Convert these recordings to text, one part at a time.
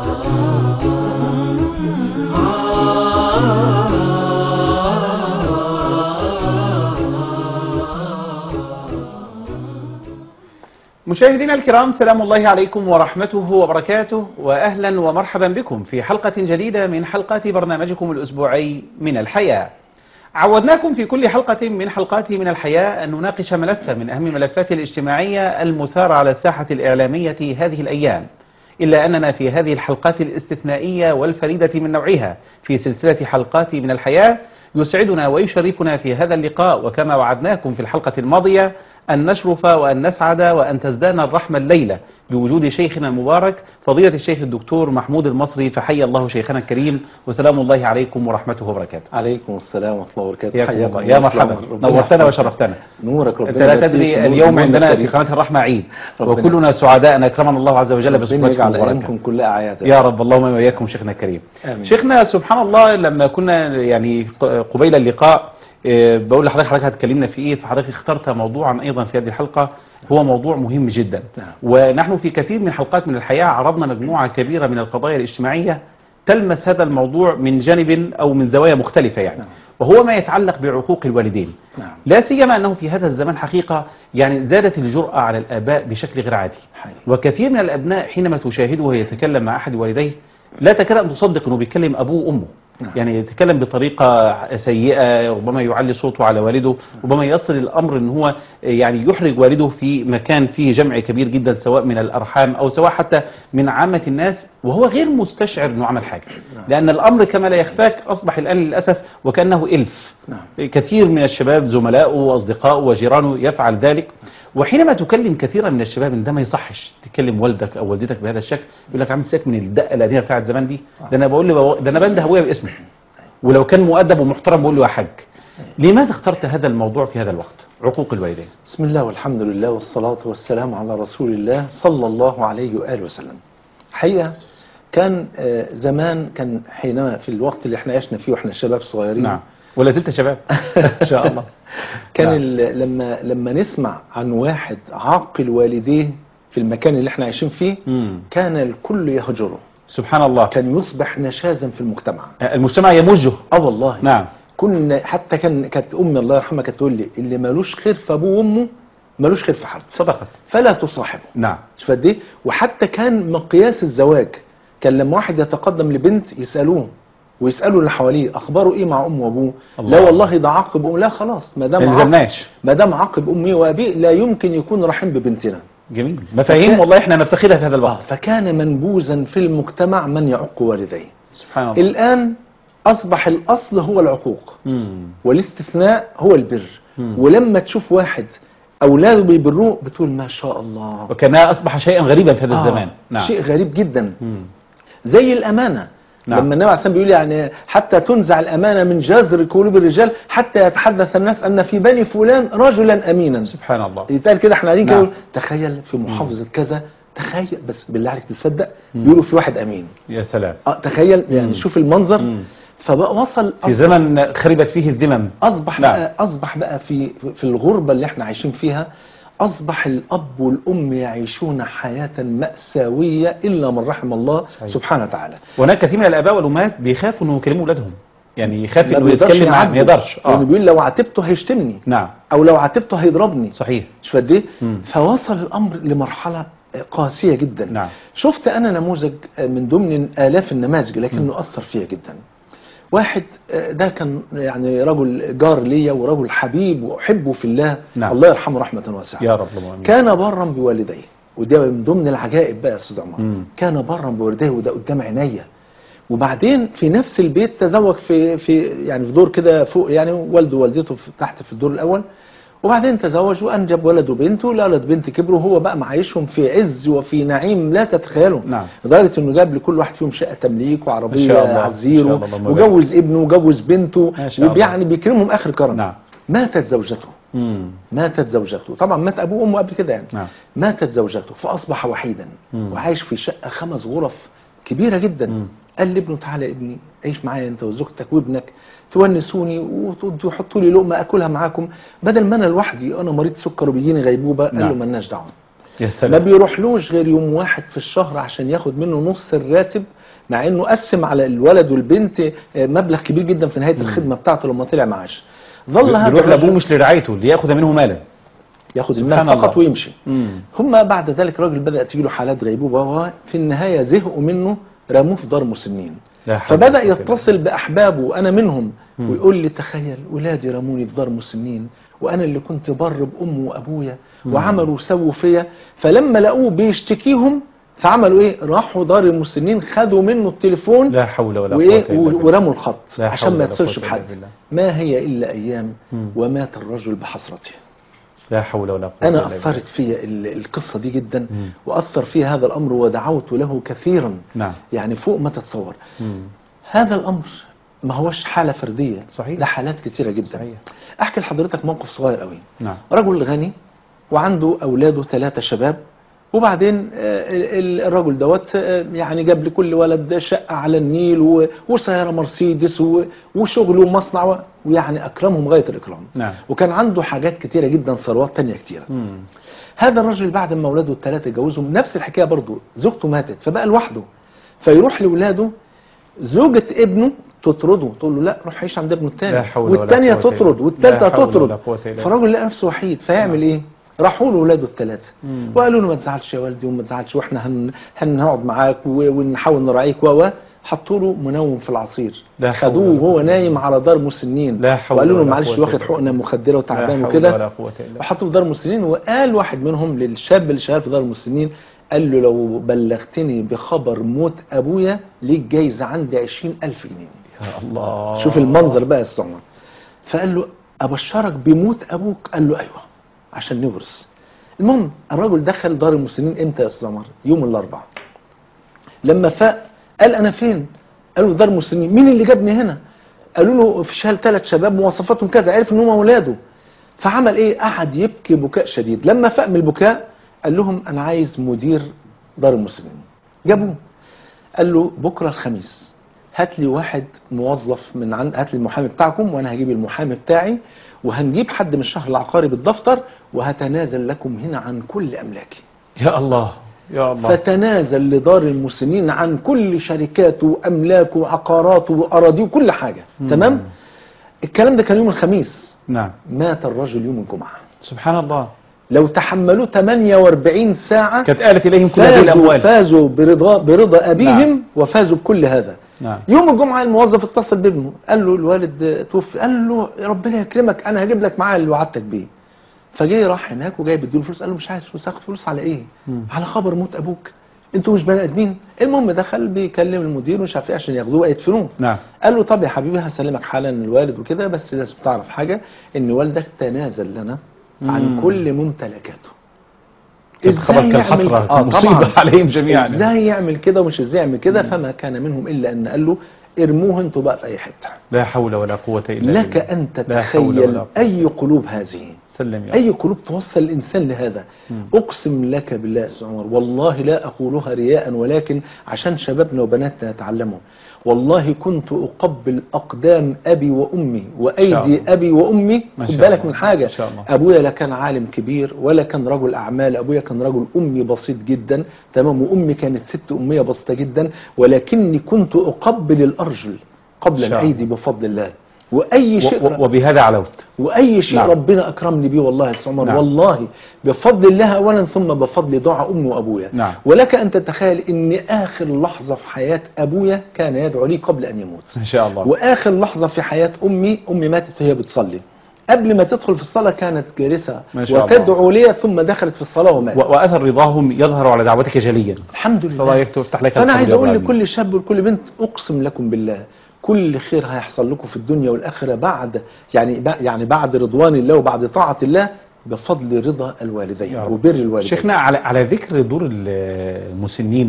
مشاهدينا الكرام سلام الله عليكم ورحمته وبركاته وأهلا ومرحبا بكم في حلقة جديدة من حلقات برنامجكم الأسبوعي من الحياة عودناكم في كل حلقة من حلقات من الحياة أن نناقش ملفا من أهم الملفات الاجتماعية المثارة على الساحة الإعلامية هذه الأيام إلا أننا في هذه الحلقات الاستثنائية والفريدة من نوعها في سلسلة حلقات من الحياة يسعدنا ويشرفنا في هذا اللقاء وكما وعدناكم في الحلقة الماضية أن نشرف وأن نسعد وأن تزدان الرحمة الليلة بوجود شيخنا المبارك فضيلة الشيخ الدكتور محمود المصري فحي الله شيخنا الكريم وسلام الله عليكم ورحمته وبركاته عليكم السلام ورحمة الله وبركاته يا, حياكم يا مرحبا ربنا نورتنا يحفظك. وشرفتنا نورك ربنا أنت لا يبارك فيك. تدري نور- اليوم نور عندنا الكريم. في قناة الرحمة عيد ربنا وكلنا يسعدك. سعداء أن أكرمنا الله عز وجل ربنا بصحبتكم يجعل المباركة أيامكم كلها أعياد يا رب اللهم وإياكم شيخنا الكريم آمين. شيخنا سبحان الله لما كنا يعني قبيل اللقاء آه، بقول لحضرتك حضرتك هتكلمنا في ايه فحضرتك اخترت موضوعا ايضا في هذه الحلقه هو موضوع مهم جدا نعم. ونحن في كثير من حلقات من الحياه عرضنا مجموعه كبيره من القضايا الاجتماعيه تلمس هذا الموضوع من جانب او من زوايا مختلفه يعني نعم. وهو ما يتعلق بعقوق الوالدين نعم لا سيما انه في هذا الزمان حقيقه يعني زادت الجرأه على الاباء بشكل غير عادي حقيقي. وكثير من الابناء حينما تشاهده يتكلم مع احد والديه لا تكاد ان تصدق انه بيكلم ابوه وامه نعم. يعني يتكلم بطريقه سيئه ربما يعلي صوته على والده ربما يصل الامر ان هو يعني يحرج والده في مكان فيه جمع كبير جدا سواء من الارحام او سواء حتى من عامه الناس وهو غير مستشعر انه عمل حاجه لان الامر كما لا يخفاك اصبح الان للاسف وكانه الف نعم كثير من الشباب زملائه واصدقائه وجيرانه يفعل ذلك وحينما تكلم كثيرا من الشباب ان ده ما يصحش تكلم والدك او والدتك بهذا الشكل يقول لك عامل ساك من الدقه القديمه بتاعت زمان دي ده انا بقول له ده انا بنده ابويا باسمه ولو كان مؤدب ومحترم بقول له يا حاج لماذا اخترت هذا الموضوع في هذا الوقت عقوق الوالدين بسم الله والحمد لله والصلاة والسلام على رسول الله صلى الله عليه وآله وسلم حقيقة كان آه، زمان كان حينما في الوقت اللي احنا عشنا فيه واحنا شباب صغيرين نعم ولا زلت شباب ان شاء الله كان نعم. ال- لما لما نسمع عن واحد عاقل والديه في المكان اللي احنا عايشين فيه مم. كان الكل يهجره سبحان الله كان يصبح نشازا في المجتمع المجتمع يمجه اه والله نعم كنا حتى كان كانت امي الله يرحمها كانت تقول لي اللي مالوش خير في ابوه وامه مالوش خير في حد صدقت فلا تصاحبه نعم شوف قد ايه وحتى كان مقياس الزواج كان لما واحد يتقدم لبنت يسالوه ويسالوا اللي حواليه اخباره ايه مع امه وابوه الله. لا والله ده عاقب أم لا خلاص ما ما دام عاقب نلزمناش ما دام عاقب امي وابيه لا يمكن يكون رحيم ببنتنا جميل مفاهيم فكان- والله احنا نفتقدها في هذا آه، الوقت فكان منبوذا في المجتمع من يعق والديه سبحان الله الان اصبح الاصل هو العقوق مم. والاستثناء هو البر مم. ولما تشوف واحد اولاده بيبروه بتقول ما شاء الله وكانها اصبح شيئا غريبا في هذا آه، الزمان نعم شيء غريب جدا مم. زي الامانه نعم. لما النبي عليه الصلاه والسلام بيقول يعني حتى تنزع الامانه من جذر قلوب الرجال حتى يتحدث الناس ان في بني فلان رجلا امينا سبحان الله يتقال كده احنا قاعدين كده نعم. نقول تخيل في محافظه كذا تخيل بس بالله عليك تصدق بيقولوا في واحد امين يا سلام اه تخيل يعني مم. شوف المنظر مم. فبقى وصل في زمن خربت فيه الذمم اصبح نعم. بقى اصبح بقى في في الغربه اللي احنا عايشين فيها اصبح الاب والام يعيشون حياه ماساويه الا من رحم الله صحيح. سبحانه وتعالى هناك كثير من الاباء والامهات بيخافوا انه يكلموا اولادهم يعني يخاف ما انه بيقدرش يتكلم معاه ما يعاتبه. يقدرش لانه اه بيقول لو عاتبته هيشتمني نعم او لو عاتبته هيضربني صحيح شوف قد ايه مم. فوصل الامر لمرحله قاسيه جدا نعم شفت انا نموذج من ضمن الاف النماذج لكنه اثر فيها جدا واحد آه، ده كان يعني رجل جار ليا ورجل حبيب واحبه في الله نعم. الله يرحمه رحمه واسعه يا رب اللهم آمين. كان برا بوالديه وده من ضمن العجائب بقى يا استاذ عمر مم. كان برا بوالديه وده قدام عينيا وبعدين في نفس البيت تزوج في في يعني في دور كده فوق يعني والده ووالدته في تحت في الدور الاول وبعدين تزوج وانجب ولد وبنت والولد بنت كبروا وهو بقى معيشهم في عز وفي نعيم لا تتخيلوا نعم. لدرجه انه جاب لكل واحد فيهم شقه تمليك ما وعربيه شاء الله. على ما الزيرو شاء الله. اللهم بارك. وجوز ابنه وجوز بنته ما شاء الله. يعني بيكرمهم اخر كرم نعم ماتت زوجته مم. ماتت زوجته طبعا مات ابوه وامه قبل كده يعني نعم ماتت زوجته فاصبح وحيدا مم. وعايش في شقه خمس غرف كبيره جدا مم. قال لابنه تعالى يا ابني عيش معايا انت وزوجتك وابنك تونسوني وتحطوا لي لقمه اكلها معاكم بدل ما انا لوحدي انا مريض سكر وبيجيني غيبوبه قال له نعم. مالناش دعوه يا ما سلام بيروحلوش غير يوم واحد في الشهر عشان ياخد منه نص الراتب مع انه قسم على الولد والبنت آه، مبلغ كبير جدا في نهايه الخدمه بتاعته لما طلع معاش ظل هذا بيروح لابوه الرجل مش لرعايته لياخذ منه مالا ياخد سبحان المال فقط الله. ويمشي مم. هم بعد ذلك الراجل بدأ تجي له حالات غيبوبة وفي النهاية زهقوا منه رموه في دار مسنين لا حول فبدأ ولا قوة إلا يتصل بأحبابه وأنا منهم مم. ويقول لي تخيل ولادي رموني في دار مسنين وأنا اللي كنت بر بأمي وأبويا مم. وعملوا وسووا فيا فلما لقوه بيشتكيهم فعملوا إيه راحوا دار المسنين خدوا منه التليفون لا حول ولا قوة وإيه إلا بالله. ورموا الخط لا حول عشان ما ولا يتصلش قوة بحد إلا بالله. ما هي إلا أيام مم. ومات الرجل بحسرته لا حول ولا قوة أنا إلا بالله. أثرت في ال- القصة دي جدا مم. وأثر في هذا الأمر ودعوت له كثيرا نعم يعني فوق ما تتصور مم. هذا الأمر ما هوش حالة فردية صحيح. ده حالات كتيرة جدا صحيح أحكي لحضرتك موقف صغير قوي نعم رجل غني وعنده أولاده ثلاثة شباب وبعدين آه، ال- الرجل دوت آه، يعني جاب لكل ولد شقة على النيل و- وسيارة مرسيدس و- وشغل ومصنع و- ويعني أكرمهم غاية الإكرام نعم وكان عنده حاجات كتيرة جدا ثروات تانية كتيرة مم. هذا الرجل بعد ما اولاده الثلاثه اتجوزهم نفس الحكايه برضه زوجته ماتت فبقى لوحده فيروح لاولاده زوجة ابنه تطرده تقول له لا روح عيش عند ابنه لا الثاني حول ولا والثانيه قوة إلا تطرد بالله. والثالثه لا حول ولا تطرد قوة إلا بالله. فالراجل لقى نفسه وحيد فيعمل ايه؟ راحوا له اولاده الثلاثه مم. وقالوا له ما تزعلش يا والدي وما تزعلش واحنا هن... هنقعد معاك و- ونحاول نراعيك و و حطوا له منوم في العصير لا حول خدوه ولا وهو قوة نايم على دار مسنين لا حول وقالوا له ولا معلش قوة واخد إلا بالله. حقنه مخدره وتعبان لا حول وكده ولا قوة إلا بالله. وحطوه في دار المسنين وقال واحد منهم للشاب اللي شغال في دار المسنين قال له لو بلغتني بخبر موت ابويا ليك جايزه عندي عشرين ألف جنيه يا الله شوف المنظر بقى الصعب فقال له ابشرك بموت ابوك قال له ايوه عشان نورث المهم الرجل دخل دار المسنين امتى يا استاذ عمر يوم الاربعاء لما فاق قال انا فين قالوا في دار المسنين مين اللي جابني هنا قالوا له في شال ثلاث شباب مواصفاتهم كذا عرف ان هم اولاده فعمل ايه قعد يبكي بكاء شديد لما فاق من البكاء قال لهم انا عايز مدير دار المسنين جابوه قال له بكره الخميس هات لي واحد موظف من عند هات لي المحامي بتاعكم وانا هجيب المحامي بتاعي وهنجيب حد من الشهر العقاري بالدفتر وهتنازل لكم هنا عن كل املاكي يا الله يا الله فتنازل لدار المسنين عن كل شركاته واملاكه وعقاراته واراضيه وكل حاجه مم. تمام الكلام ده كان يوم الخميس نعم مات الرجل يوم الجمعه سبحان الله لو تحملوه 48 ساعه كانت آلت إليهم كل هذه فازوا الأموال فازوا برضا برضا ابيهم نعم. وفازوا بكل هذا نعم يوم الجمعه الموظف اتصل بابنه قال له الوالد توفي قال له ربنا يكرمك انا هجيب لك معاه اللي وعدتك بيه فجاي راح هناك وجاي بيديله فلوس قال له مش عايز فلوس هاخد فلوس على ايه مم. على خبر موت ابوك انتوا مش بني ادمين المهم دخل بيكلم المدير ومش عارف ايه عشان ياخدوه يدفنوه نعم قال له طب يا حبيبي هسلمك حالا الوالد وكده بس لازم تعرف حاجه ان والدك تنازل لنا عن مم. كل ممتلكاته الخبر كان يعمل- حسرة آه مصيبة طبعاً. عليهم جميعا ازاي يعمل كده ومش ازاي يعمل كده فما كان منهم الا ان قال له ارموه انتوا بقى في اي حته لا حول ولا قوة إلا لك بالله ان لا حول ولا تتخيل قوة. اي قلوب هذه سلم يا اي قلوب توصل الانسان لهذا مم. اقسم لك بالله يا أستاذ عمر والله لا اقولها رياء ولكن عشان شبابنا وبناتنا يتعلموا والله كنت اقبل اقدام ابي وامي شاء وايدي الله. ابي وامي ما خد شاء بالك الله. من حاجه ما شاء الله. ابويا لا كان عالم كبير ولا كان رجل اعمال ابويا كان رجل امي بسيط جدا تمام وامي كانت ست اميه بسيطه جدا ولكني كنت اقبل الارجل قبل شاء الايدي بفضل الله واي شيء و- و- وبهذا علوت واي شيء نعم. ربنا اكرمني بيه والله يا أستاذ عمر نعم. والله بفضل الله اولا ثم بفضل دعاء امي وابويا نعم. ولك ان تتخيل ان اخر لحظه في حياه ابويا كان يدعو لي قبل ان يموت إن شاء الله واخر لحظه في حياه امي امي ماتت وهي بتصلي قبل ما تدخل في الصلاه كانت جالسه ما شاء الله. وتدعو لي ثم دخلت في الصلاه وماتت و- وأثر رضاهم يظهر على دعوتك جليا الحمد صلى الله لله عليه تفتح لك فانا القبر عايز يا اقول أبو العالمين. لكل شاب ولكل بنت اقسم لكم بالله كل خير هيحصل لكم في الدنيا والاخره بعد يعني بع- يعني بعد رضوان الله وبعد طاعه الله بفضل رضا الوالدين يا رب. وبر الوالدين شيخنا على على ذكر دور ال- المسنين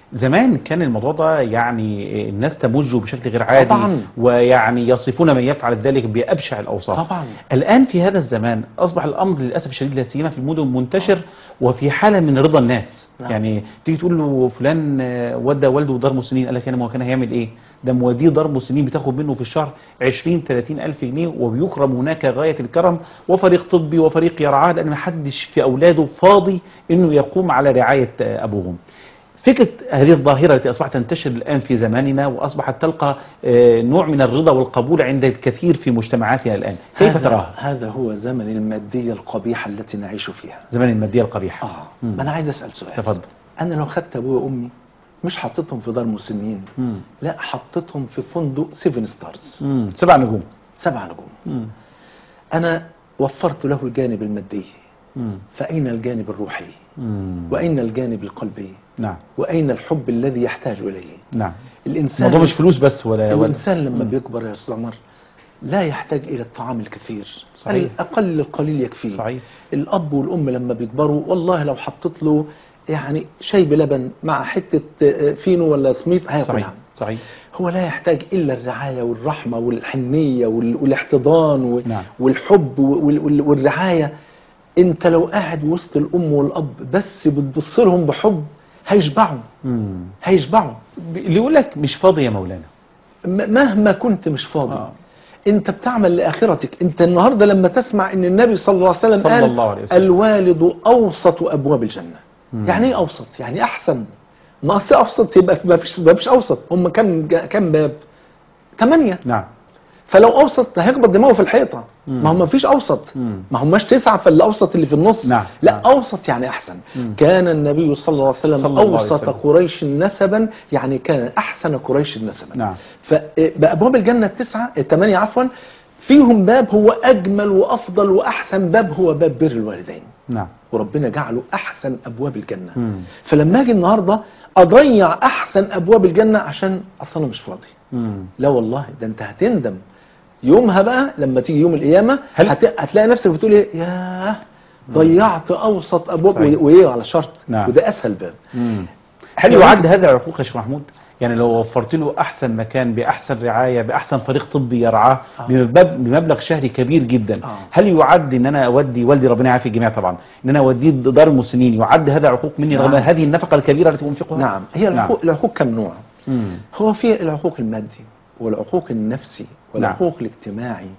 زمان كان الموضوع ده يعني الناس تمجه بشكل غير عادي طبعاً. ويعني يصفون من يفعل ذلك بأبشع الأوصاف طبعا الآن في هذا الزمان أصبح الأمر للأسف الشديد لا سيما في المدن منتشر وفي حالة من رضا الناس نعم. يعني تيجي تقول له فلان آه، ودى والده دار مسنين قال لك أنا ما هو كان هيعمل إيه ده موديه دار مسنين بتاخد منه في الشهر 20 30 ألف جنيه وبيكرم هناك غاية الكرم وفريق طبي وفريق يرعاه لأن ما حدش في أولاده فاضي إنه يقوم على رعاية آه، أبوهم فكرة هذه الظاهرة التي أصبحت تنتشر الآن في زماننا وأصبحت تلقى آه، نوع من الرضا والقبول عند الكثير في مجتمعاتنا الآن كيف هذا- تراها؟ هذا هو زمن المادية القبيحة التي نعيش فيها زمان المادية القبيحة اه مم. ما انا عايز اسال سؤال تفضل انا لو خدت ابويا وامي مش حطيتهم في دار مسنين مم. لا حطيتهم في فندق سيفن ستارز مم. سبع نجوم سبع نجوم مم. انا وفرت له الجانب المادي مم. فاين الجانب الروحي مم. واين الجانب القلبي نعم واين الحب الذي يحتاج اليه نعم الانسان الموضوع مش فلوس بس ولا ولا الانسان لما مم. بيكبر يا استاذ عمر لا يحتاج الى الطعام الكثير صحيح. الاقل القليل يكفيه صحيح الاب والام لما بيكبروا والله لو حطيت له يعني شاي بلبن مع حته آه، فينو ولا سميط صحيح هياكلها صحيح هو لا يحتاج الا الرعايه والرحمه والحنيه وال- والاحتضان و- نعم. والحب وال- وال- والرعايه انت لو قاعد وسط الام والاب بس بتبص لهم بحب هيشبعوا مم. هيشبعوا اللي يقول لك مش فاضي يا مولانا م- مهما كنت مش فاضي آه. انت بتعمل لاخرتك انت النهارده لما تسمع ان النبي صلى الله عليه وسلم صلى قال الله عليه وسلم. الوالد اوسط ابواب الجنه مم. يعني ايه اوسط يعني احسن ما اصل اوسط يبقى ما فيش ما فيش اوسط هم كم كم باب ثمانية نعم فلو اوسط هيخبط دماغه في الحيطه مم. ما هو ما فيش اوسط مم. ما هماش تسعه فالاوسط اللي في النص نعم. لا نعم. اوسط يعني احسن مم. كان النبي صلى الله عليه وسلم صلى الله عليه اوسط وسلم. قريش نسبا يعني كان احسن قريش نسبا نعم فابواب الجنه التسعه الثمانيه عفوا فيهم باب هو اجمل وافضل واحسن باب هو باب بر الوالدين نعم وربنا جعله احسن ابواب الجنه مم. فلما اجي النهارده اضيع احسن ابواب الجنه عشان اصلا أنا مش فاضي مم. لا والله ده انت هتندم يومها بقى لما تيجي يوم القيامه هل- هت... هتلاقي نفسك بتقول ايه ياه ضيعت اوسط ابواب صحيح. و- وايه على شرط نعم. وده اسهل باب مم. هل يعد هذا عقوق يا شيخ محمود؟ يعني لو وفرت له احسن مكان باحسن رعايه باحسن فريق طبي يرعاه آه. بمب- بمبلغ شهري كبير جدا آه. هل يعد ان انا اودي والدي ربنا يعافي الجميع طبعا ان انا اوديه دار المسنين يعد هذا عقوق مني رغم نعم. هذه النفقه الكبيره التي انفقها نعم هي العقوق العقوق كم نوع مم. هو في العقوق المادي والعقوق النفسي والعقوق الاجتماعي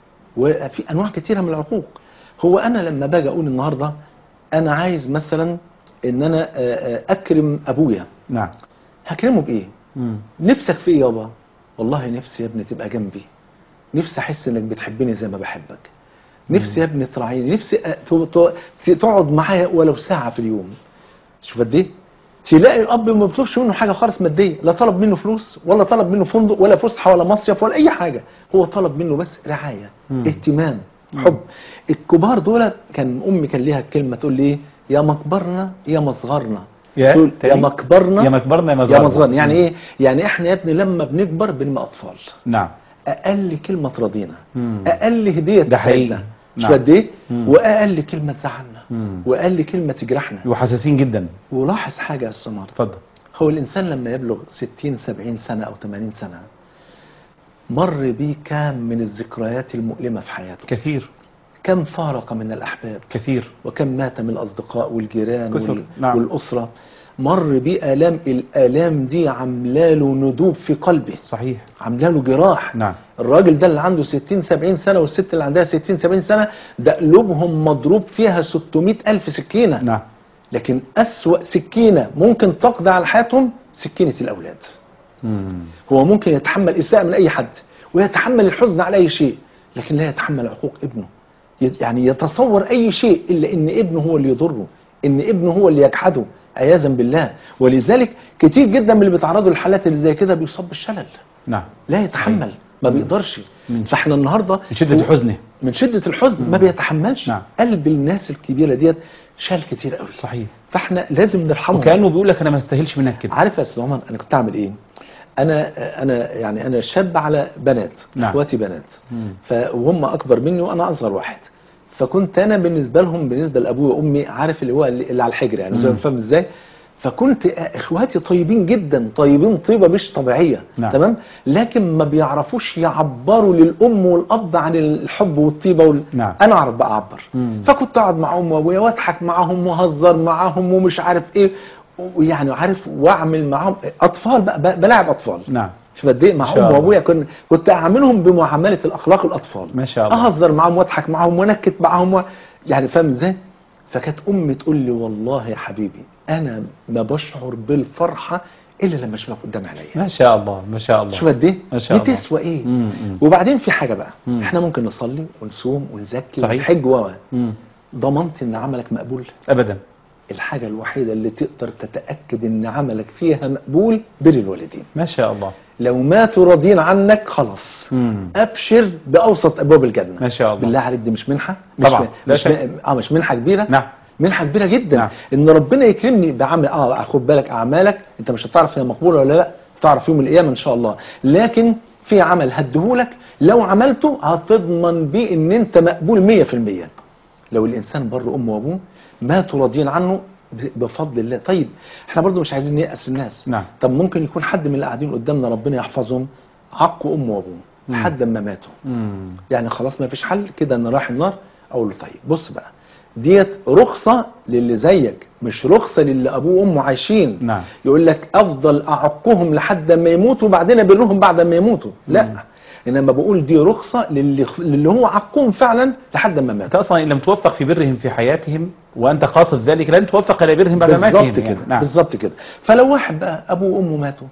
وفي انواع كثيره من العقوق هو انا لما باجي اقول النهارده انا عايز مثلا ان انا آه، آه، اكرم ابويا نعم هكرمه بايه مم. نفسك في ايه يابا والله نفسي يا ابني تبقى جنبي نفسي احس انك بتحبني زي ما بحبك نفسي يا ابني تراعيني نفسي أ- ت- ت- تقعد معايا ولو ساعه في اليوم شوف قد ايه تلاقي الاب ما بيطلبش منه حاجه خالص ماديه لا طلب منه فلوس ولا طلب منه فندق ولا فسحه ولا مصيف ولا اي حاجه هو طلب منه بس رعايه مم. اهتمام حب الكبار دول كان امي كان ليها كلمه تقول لي ايه يا مكبرنا يا مصغرنا يا تقول يا تاني؟ مكبرنا يا مكبرنا يا يا مصغرنا مصغرنا يعني مم. ايه يعني احنا يا ابني لما بنكبر بنبقى اطفال نعم اقل كلمه تراضينا مم. اقل هديه ده حقيقي. تسعدنا مش نعم. قد ايه مم. واقل كلمه تزعلنا مم. واقل كلمه تجرحنا وحساسين جدا ولاحظ حاجه يا استاذ عمر اتفضل هو الانسان لما يبلغ 60 70 سنه او 80 سنه مر بيه كام من الذكريات المؤلمه في حياته كثير كم فارق من الاحباب كثير وكم مات من الأصدقاء والجيران كثر، وال... نعم. والأسرة مر بيه آلام الآلام دي عاملاله ندوب في قلبه صحيح عاملاله جراح نعم الراجل ده اللي عنده 60 70 سنة والست اللي عندها 60 70 سنة ده قلوبهم مضروب فيها 600 ألف سكينة نعم لكن أسوأ سكينة ممكن تقضي على حياتهم سكينة الأولاد مم. هو ممكن يتحمل إساءة من أي حد ويتحمل الحزن على أي شيء لكن لا يتحمل عقوق ابنه يت- يعني يتصور أي شيء إلا إن ابنه هو اللي يضره إن ابنه هو اللي يجحده عياذا بالله ولذلك كتير جدا من اللي بيتعرضوا للحالات اللي زي كده بيصاب بالشلل نعم لا يتحمل ما بيقدرش من- فاحنا النهارده من شدة هو- حزنه من شدة الحزن ما بيتحملش نعم. قلب الناس الكبيرة ديت شال كتير قوي صحيح فاحنا لازم نرحمهم وكانه بيقول لك انا ما استاهلش منك كده عارف يا استاذ عمر انا كنت اعمل ايه انا انا يعني انا شاب على بنات نعم. اخواتي بنات مم. ف- وهم اكبر مني وانا اصغر واحد فكنت انا بالنسبه لهم بالنسبه لابوي وامي عارف اللي هو اللي اللي على الحجر يعني زي مم. ما فاهم ازاي فكنت اخواتي طيبين جدا طيبين طيبه مش طبيعيه نعم. تمام لكن ما بيعرفوش يعبروا للام والاب عن الحب والطيبه وال... نعم. انا اعرف بقى اعبر مم. فكنت اقعد مع امي وابويا واضحك معاهم واهزر معاهم ومش عارف ايه ويعني عارف واعمل معاهم اطفال بقى ب- بلاعب اطفال نعم شوف قد ايه مع شاء امي الله. وابويا كنت كنت اعاملهم بمعامله الاخلاق الاطفال ما شاء الله اهزر معاهم واضحك معاهم ونكت معاهم و... يعني فاهم ازاي فكانت امي تقول لي والله يا حبيبي انا ما بشعر بالفرحه الا لما اشوفك قدام عينيا ما شاء الله ما شاء الله شوف قد ايه ما شاء دي الله. تسوى ايه مم، مم. وبعدين في حاجه بقى مم. احنا ممكن نصلي ونصوم ونزكي صحيح. ونحج و مم. ضمنت ان عملك مقبول ابدا الحاجه الوحيده اللي تقدر تتاكد ان عملك فيها مقبول بر الوالدين ما شاء الله لو ماتوا راضين عنك خلاص مم. ابشر باوسط ابواب الجنه ما شاء الله بالله عليك دي مش منحه مش طبعا، م- لا مش شك. م- اه مش منحه كبيره نعم منحه كبيره جدا نعم. ان ربنا يكرمني بعمل اه خد بالك اعمالك انت مش هتعرف هي مقبوله ولا لا تعرف يوم القيامه ان شاء الله لكن في عمل هديهولك لو عملته هتضمن بيه ان انت مقبول 100% لو الانسان بر امه وابوه ماتوا راضيين عنه ب- بفضل الله طيب احنا برضو مش عايزين نيأس الناس نعم. طب ممكن يكون حد من اللي قاعدين قدامنا ربنا يحفظهم عقوا امه وابوه مم. لحد ما ماتوا مم. يعني خلاص ما فيش حل كده انا رايح النار اقول له طيب بص بقى ديت رخصه للي زيك مش رخصه للي ابوه وامه عايشين نعم يقول لك افضل اعقهم لحد ما يموتوا وبعدين ابرهم بعد ما يموتوا لا انما بقول دي رخصه للي للي هو عقهم فعلا لحد ما انت مات اصلا ان لم توفق في برهم في حياتهم وانت قاصد ذلك لن توفق الى برهم بعد ماتهم بالظبط يعني. كده نعم بالظبط كده فلو واحد بقى ابوه وامه ماتوا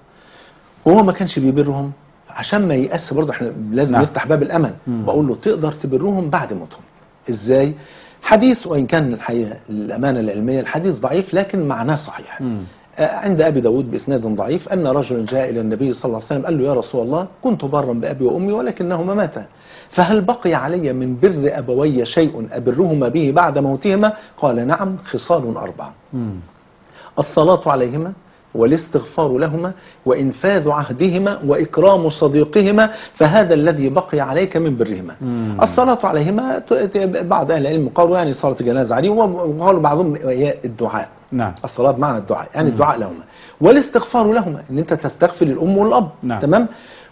وهو ما كانش بيبرهم عشان ما ييأس برضه احنا لازم نعم. نفتح باب الامل مم. بقول له تقدر تبرهم بعد موتهم ازاي حديث وان كان الحقيقه الامانه العلميه الحديث ضعيف لكن معناه صحيح مم. آه، عند ابي داود باسناد ضعيف ان رجلا جاء الى النبي صلى الله عليه وسلم قال له يا رسول الله كنت برا بابي وامي ولكنهما ماتا فهل بقي علي من بر ابوي شيء ابرهما به بعد موتهما قال نعم خصال اربعه مم. الصلاة عليهما والاستغفار لهما وإنفاذ عهدهما وإكرام صديقهما فهذا الذي بقي عليك من برهما مم. الصلاة عليهما ت- ت- بعض أهل العلم قالوا يعني صلاة الجنازة عليهم وقالوا بعضهم هي الدعاء نعم الصلاة بمعنى الدعاء يعني الدعاء لهما والاستغفار لهما ان انت تستغفر للام والاب نعم. تمام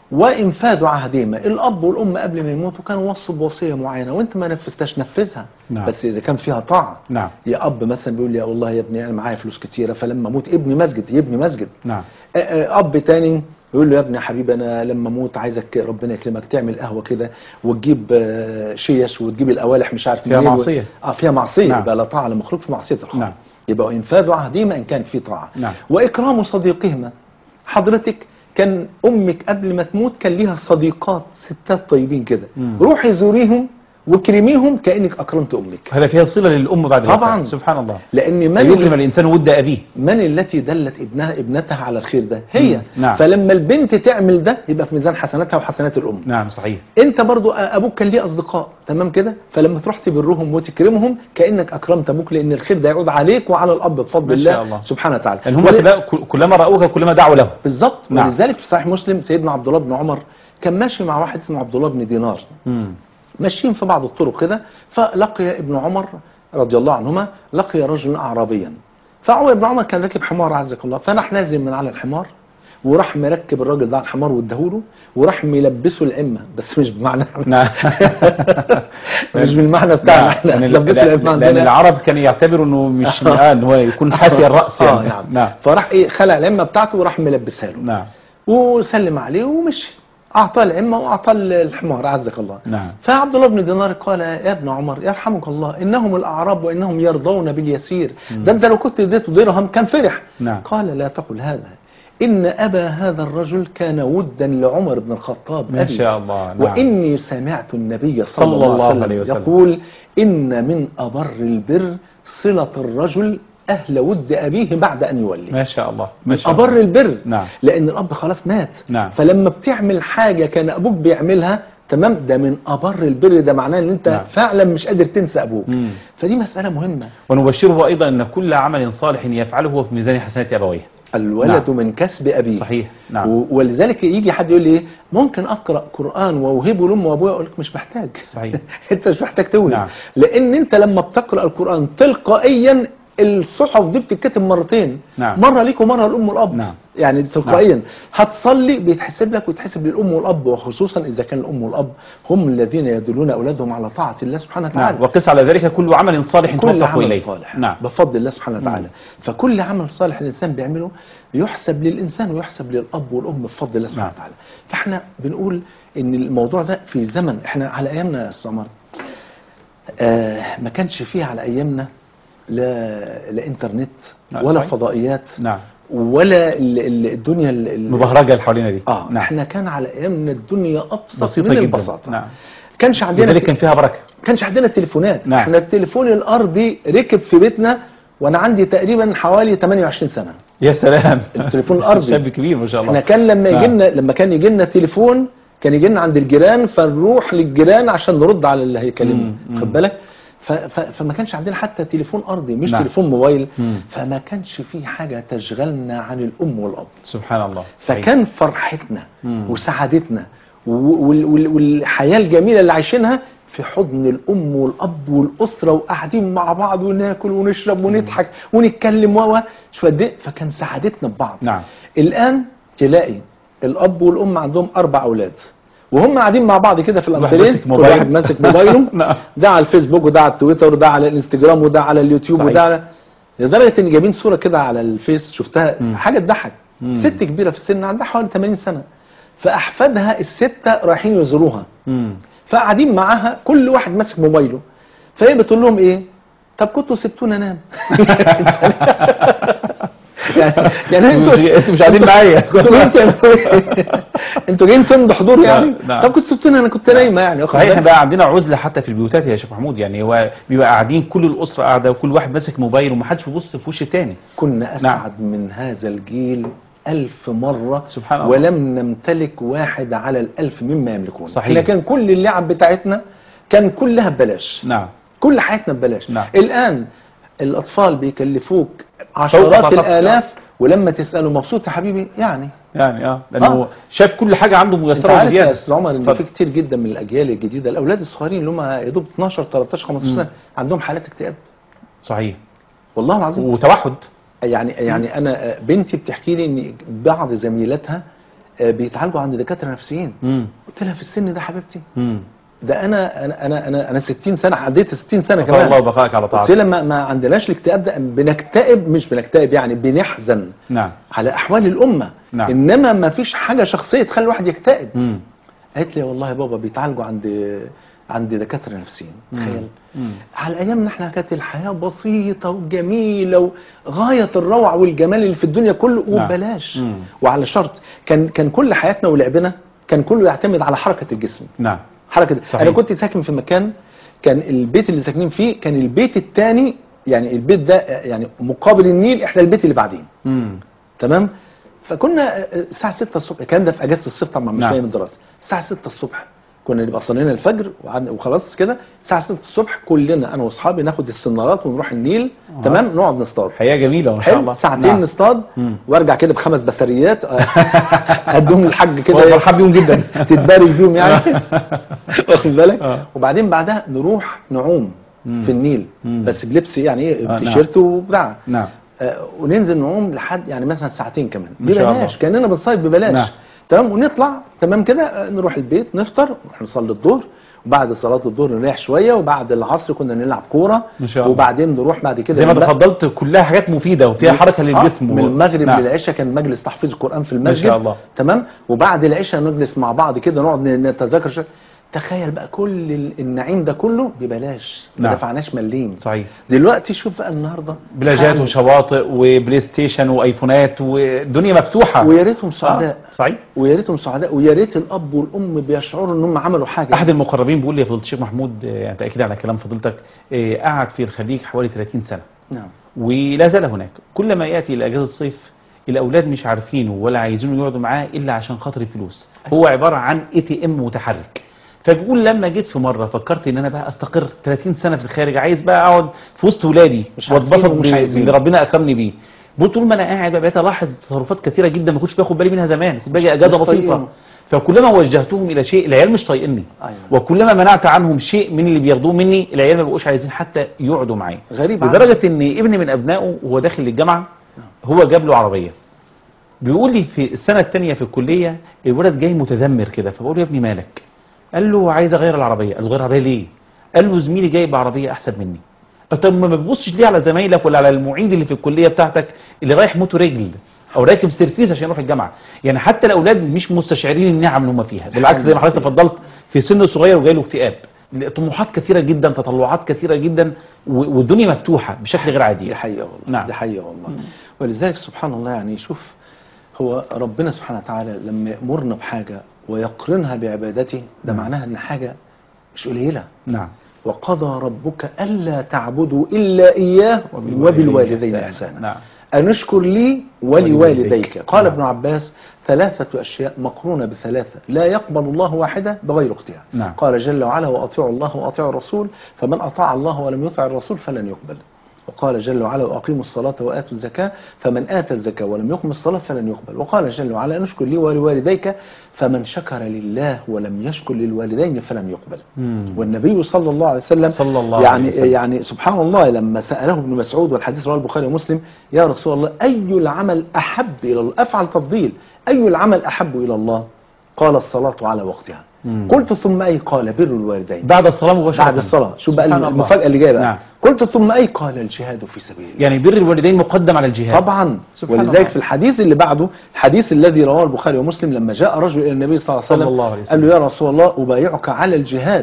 وانفاذ عهدهما الاب والام قبل ما يموتوا كانوا وصوا بوصيه معينه وانت ما نفذتهاش نفذها نعم. بس اذا كان فيها طاعه نعم يا اب مثلا بيقول لي يا والله يا ابني انا معايا فلوس كتيره فلما اموت ابني مسجد يبني مسجد نعم آه، آه، اب تاني يقول له يا ابني يا حبيبي انا لما اموت عايزك ربنا يكرمك تعمل قهوه كده وتجيب آه، شيش وتجيب القوالح مش عارف فيها منين و- معصية. اه فيها معصيه نعم. يبقى لا طاعه لمخلوق في معصيه الخالق نعم. يبقى انفاذ عهدهما ان كان في طاعه نعم. واكرام صديقهما حضرتك كان امك قبل ما تموت كان ليها صديقات ستات طيبين كده مم. روحي زوريهم واكرميهم كانك اكرمت امك هذا فيها صلة للأم بعد طبعاً. الوفاة. سبحان الله لان من يكرم الإنسان ود أبيه من التي دلت ابنها ابنتها على الخير ده هي مم. نعم. فلما البنت تعمل ده يبقى في ميزان حسناتها وحسنات الام نعم صحيح انت برضو ابوك كان ليه اصدقاء تمام كده فلما تروح تبرهم وتكرمهم كانك اكرمت ابوك لان الخير ده يعود عليك وعلى الاب بفضل ما الله, شاء الله. سبحانه وتعالى لأن هم ول- كلا- كلما رأوك كلما دعوا له بالظبط نعم. ولذلك في صحيح مسلم سيدنا عبد الله بن عمر كان ماشي مع واحد اسمه عبد الله بن دينار مم. ماشيين في بعض الطرق كده فلقي ابن عمر رضي الله عنهما لقي رجلا اعرابيا فعمر ابن عمر كان راكب حمار عزك الله فراح نازل من على الحمار وراح مركب الراجل ده على الحمار واداهوله وراح ملبسه العمه بس مش بمعنى نعم مش بالمعنى بتاعنا نعم. احنا لأن- لبسه العمه لأن عندنا العرب كان يعتبروا انه مش آه ان هو يكون حاسي الرأس اه يعني نعم. نعم فراح ايه خلع العمه بتاعته وراح ملبسها له نعم وسلم عليه ومشي اعطاه العمه واعطاه الحمار عزك الله نعم فعبد الله بن دينار قال يا ابن عمر يرحمك الله انهم الاعراب وانهم يرضون باليسير ده انت لو كنت اديته درهم كان فرح نعم. قال لا تقل هذا ان ابا هذا الرجل كان ودا لعمر بن الخطاب ما أبي. شاء الله نعم. واني سمعت النبي صلى, صلى الله, الله عليه عليه وسلم وسلم. يقول ان من ابر البر صله الرجل اهل ود ابيه بعد ان يولي ما شاء الله ما شاء أبر الله البر نعم. لأن الأب خلاص مات نعم. فلما بتعمل حاجة كان أبوك بيعملها تمام ده من أبر البر ده معناه إن أنت نعم. فعلا مش قادر تنسى أبوك مم. فدي مسألة مهمة ونبشره أيضا أن كل عمل صالح يفعله هو في ميزان حسنات أبويه الولد نعم. من كسب أبيه صحيح نعم و- ولذلك يجي حد يقول لي إيه ممكن أقرأ قرآن وأوهبه لأمي وأبويا أقول لك مش محتاج صحيح أنت مش محتاج توهب نعم. لأن أنت لما بتقرأ القرآن تلقائيا الصحف دي بتتكتب مرتين نعم. مره ليك ومره الام والاب نعم. يعني تلقائيا هتصلي بيتحسب لك ويتحسب للام والاب وخصوصا اذا كان الام والاب هم الذين يدلون اولادهم على طاعه الله سبحانه وتعالى نعم وقس على ذلك كل عمل صالح كل توفق عمل إليه صالح نعم بفضل الله سبحانه وتعالى فكل عمل صالح الانسان بيعمله يحسب للانسان ويحسب للاب والام بفضل الله سبحانه نعم. وتعالى فاحنا بنقول ان الموضوع ده في زمن احنا على ايامنا يا استاذ عمر آه ما كانش فيه على ايامنا لا لا انترنت نعم، ولا صحيح. فضائيات نعم ولا ال- ال- الدنيا ال- ال- المبهرجة اللي حوالينا دي اه نعم احنا كان على ايامنا الدنيا ابسط بسيطة من جدا البساطه نعم كانش عندنا لذلك كان فيها بركة كانش عندنا تليفونات نعم. احنا التليفون الارضي ركب في بيتنا وانا عندي تقريبا حوالي 28 سنه يا سلام التليفون الأرضي. شاب كبير ما شاء الله احنا كان لما نعم. يجي لنا لما كان يجي لنا تليفون كان يجي لنا عند الجيران فنروح للجيران عشان نرد على اللي هيكلمنا مم، مم. خد بالك ف- ف- فما كانش عندنا حتى تليفون ارضي مش نعم. تليفون موبايل مم. فما كانش في حاجه تشغلنا عن الام والاب سبحان الله صحيح. فكان فرحتنا مم. وسعادتنا و- وال- وال- والحياة الجميلة اللي عايشينها في حضن الأم والأب والأسرة وقاعدين مع بعض وناكل ونشرب ونضحك ونتكلم و و- شوف قد إيه فكان سعادتنا ببعض نعم الآن تلاقي الأب والأم عندهم أربع أولاد وهم قاعدين مع بعض كده في واحد الانترين ماسك كل موبايل. واحد ماسك موبايله نعم. ده على الفيسبوك وده على التويتر وده على الانستجرام وده على اليوتيوب صحيح. وده على لدرجه ان جايبين صوره كده على الفيس شفتها مم. حاجه تضحك مم. ست كبيره في السن عندها حوالي 80 سنه فاحفادها السته رايحين يزوروها مم. فقاعدين معاها كل واحد ماسك موبايله فهي بتقول لهم ايه طب كنتوا سبتونا نام يعني يعني انتوا انتوا مش قاعدين معايا كنتوا جايين تعملوا ايه؟ انتوا جايين تمضوا حضور يعني نعم. طب كنتوا سبتونا انا كنت نايمه يعني واخد صحيح بالك؟ احنا بقى عندنا عزله حتى في البيوتات يا شيخ محمود يعني هو بيبقى قاعدين كل الاسره قاعده وكل واحد ماسك موبايل ومحدش بيبص في وش التاني كنا أسعد من هذا الجيل ألف مرة سبحان الله. ولم نمتلك واحد على الألف مما يملكون صحيح. احنا كان كل اللعب بتاعتنا كان كلها ببلاش نعم كل حياتنا ببلاش نعم. الآن الأطفال بيكلفوك فوق عشرات الطاقة. الآلاف ولما تسأله مبسوط يا حبيبي يعني يعني اه لانه آه. شاف كل حاجه عنده انت ميسره عارف يا وزياده استاذ عمر ان اتفضل. في كتير جدا من الاجيال الجديده الاولاد الصغيرين اللي هم يا دوب 12 13 15 سنه عندهم حالات اكتئاب صحيح والله العظيم وتوحد يعني يعني انا بنتي بتحكي لي ان بعض زميلاتها بيتعالجوا عند دكاتره نفسيين امم قلت لها في السن ده حبيبتي امم ده انا انا انا انا, أنا 60 سنه عديت 60 سنه كمان الله كمان وبقائك على قلت طاعته لها ما, ما عندناش الاكتئاب ده بنكتئب مش بنكتئب يعني بنحزن نعم على احوال الامه نعم. انما ما فيش حاجه شخصيه تخلي الواحد يكتئب امم قالت لي والله يا بابا بيتعالجوا عند عند دكاتره نفسيين تخيل مم. على ايامنا احنا كانت الحياه بسيطه وجميله وغايه الروعه والجمال اللي في الدنيا كله نعم. وببلاش مم. وعلى شرط كان كان كل حياتنا ولعبنا كان كله يعتمد على حركه الجسم نعم حركه صحيح. انا كنت ساكن في مكان كان البيت اللي ساكنين فيه كان البيت الثاني يعني البيت ده يعني مقابل النيل احنا البيت اللي بعدين امم تمام فكنا الساعه 6 الصبح الكلام ده في اجازه الصيف طبعا مش نعم. ايام الدراسه الساعه 6 الصبح كنا نبقى صلينا الفجر وعن- وخلاص كده الساعه 6 الصبح كلنا انا واصحابي ناخد السنارات ونروح النيل آه. تمام نقعد نصطاد حياه جميله ما شاء حلو الله ساعتين نعم. نصطاد مم. وارجع كده بخمس بسريات ادهم الحاج كده والله مرحب بيهم جدا تتبارك بيهم يعني واخد بالك آه. وبعدين بعدها نروح نعوم مم. في النيل مم. بس بلبس يعني ايه آه، بتيشيرت وبتاع نعم آه، وننزل نعوم لحد يعني مثلا ساعتين كمان ما شاء ببلاش الله. كاننا بنصيف ببلاش نعم. تمام ونطلع تمام كده آه، نروح البيت نفطر نروح نصلي الظهر وبعد صلاه الظهر نريح شويه وبعد العصر كنا نلعب كوره ما شاء الله. وبعدين نروح بعد كده زي ما نبقى- تفضلت كلها حاجات مفيده وفيها حركه آه، للجسم من و- المغرب نعم. للعشاء كان مجلس تحفيظ القران في ما المسجد شاء الله. تمام وبعد العشاء نجلس مع بعض كده نقعد نتذاكر شويه تخيل بقى كل ال- النعيم ده كله ببلاش ما نعم. دفعناش مليم صحيح دلوقتي شوف بقى النهارده بلاجات حال. وشواطئ وبلاي ستيشن وايفونات والدنيا مفتوحه ويا ريتهم سعداء آه، صحيح ويا ريتهم سعداء ويا ريت الاب والام بيشعروا ان هم عملوا حاجه احد المقربين بيقول لي يا فضيله الشيخ محمود آه، يعني تاكيد على كلام فضيلتك آه، قعد في الخليج حوالي 30 سنه نعم ولا زال هناك كلما ياتي الى اجازه الصيف الاولاد مش عارفينه ولا عايزين يقعدوا معاه الا عشان خاطر الفلوس هو عباره عن اي تي ام متحرك فبيقول لما جيت في مره فكرت ان انا بقى استقر 30 سنه في الخارج عايز بقى اقعد في وسط ولادي مش عارفين واتبسط ومش بال- عايزين. باللي ربنا اكرمني بيه بقول طول ما انا قاعد بقى بقيت الاحظ تصرفات كثيره جدا ما كنتش باخد بالي منها زمان كنت باجي اجازه مش بسيطه طايقينه. فكلما وجهتهم الى شيء العيال مش طايقني أيوة. وكلما منعت عنهم شيء من اللي بياخدوه مني العيال ما بقوش عايزين حتى يقعدوا معايا غريب لدرجه ان ابن من ابنائه وهو داخل الجامعه هو جاب له عربيه بيقول لي في السنه الثانيه في الكليه الولد جاي متذمر كده فبقول له يا ابني مالك قال له عايز اغير العربيه قال له غير العربيه ليه قال له زميلي جايب عربيه احسن مني قلت له ما بتبصش ليه على زمايلك ولا على المعيد اللي في الكليه بتاعتك اللي رايح موتو رجل او راكب سيرفيس عشان يروح الجامعه يعني حتى الاولاد مش مستشعرين النعم اللي هم فيها بالعكس زي ما حضرتك تفضلت في سن صغير وجاي له اكتئاب طموحات كثيره جدا تطلعات كثيره جدا و- والدنيا مفتوحه بشكل غير عادي دي حقيقة والله نعم. دي حقيقة والله ولذلك سبحان الله يعني شوف هو ربنا سبحانه وتعالى لما يأمرنا بحاجة ويقرنها بعبادته ده معناها ان حاجة مش قليلة نعم وقضى ربك ألا تعبدوا إلا إياه وبالوالدين إحسانا نعم أن اشكر لي ولوالديك ولوالديك. قال نعم. ابن عباس ثلاثة أشياء مقرونة بثلاثة لا يقبل الله واحدة بغير اختها نعم. قال جل وعلا وأطيعوا الله وأطيعوا الرسول فمن أطاع الله ولم يطع الرسول فلن يقبل وقال جل وعلا وأقيموا الصلاة وآتوا الزكاة فمن آتى الزكاة ولم يقم الصلاة فلن يقبل وقال جل وعلا أن اشكر لي ولوالديك فمن شكر لله ولم يشكر للوالدين فلن يقبل مم. والنبي صلى الله عليه وسلم صلى الله يعني عليه وسلم. يعني سبحان الله لما سأله ابن مسعود والحديث رواه البخاري ومسلم يا رسول الله أي العمل أحب إلى الله أفعل تفضيل أي العمل أحب إلى الله قال الصلاة على وقتها مم. قلت ثم أي قال بر الوالدين بعد الصلاه مباشره بعد الصلاة شوف بقى سبحان الله. المفاجأة اللي جايه بقى نعم. قلت ثم أي قال الجهاد في سبيل الله يعني بر الوالدين مقدم على الجهاد طبعا سبحان ولذلك الله. في الحديث اللي بعده الحديث الذي رواه البخاري ومسلم لما جاء رجل الى النبي صلى الله عليه صلى وسلم الله عليه وسلم. قال له يا رسول الله ابايعك على الجهاد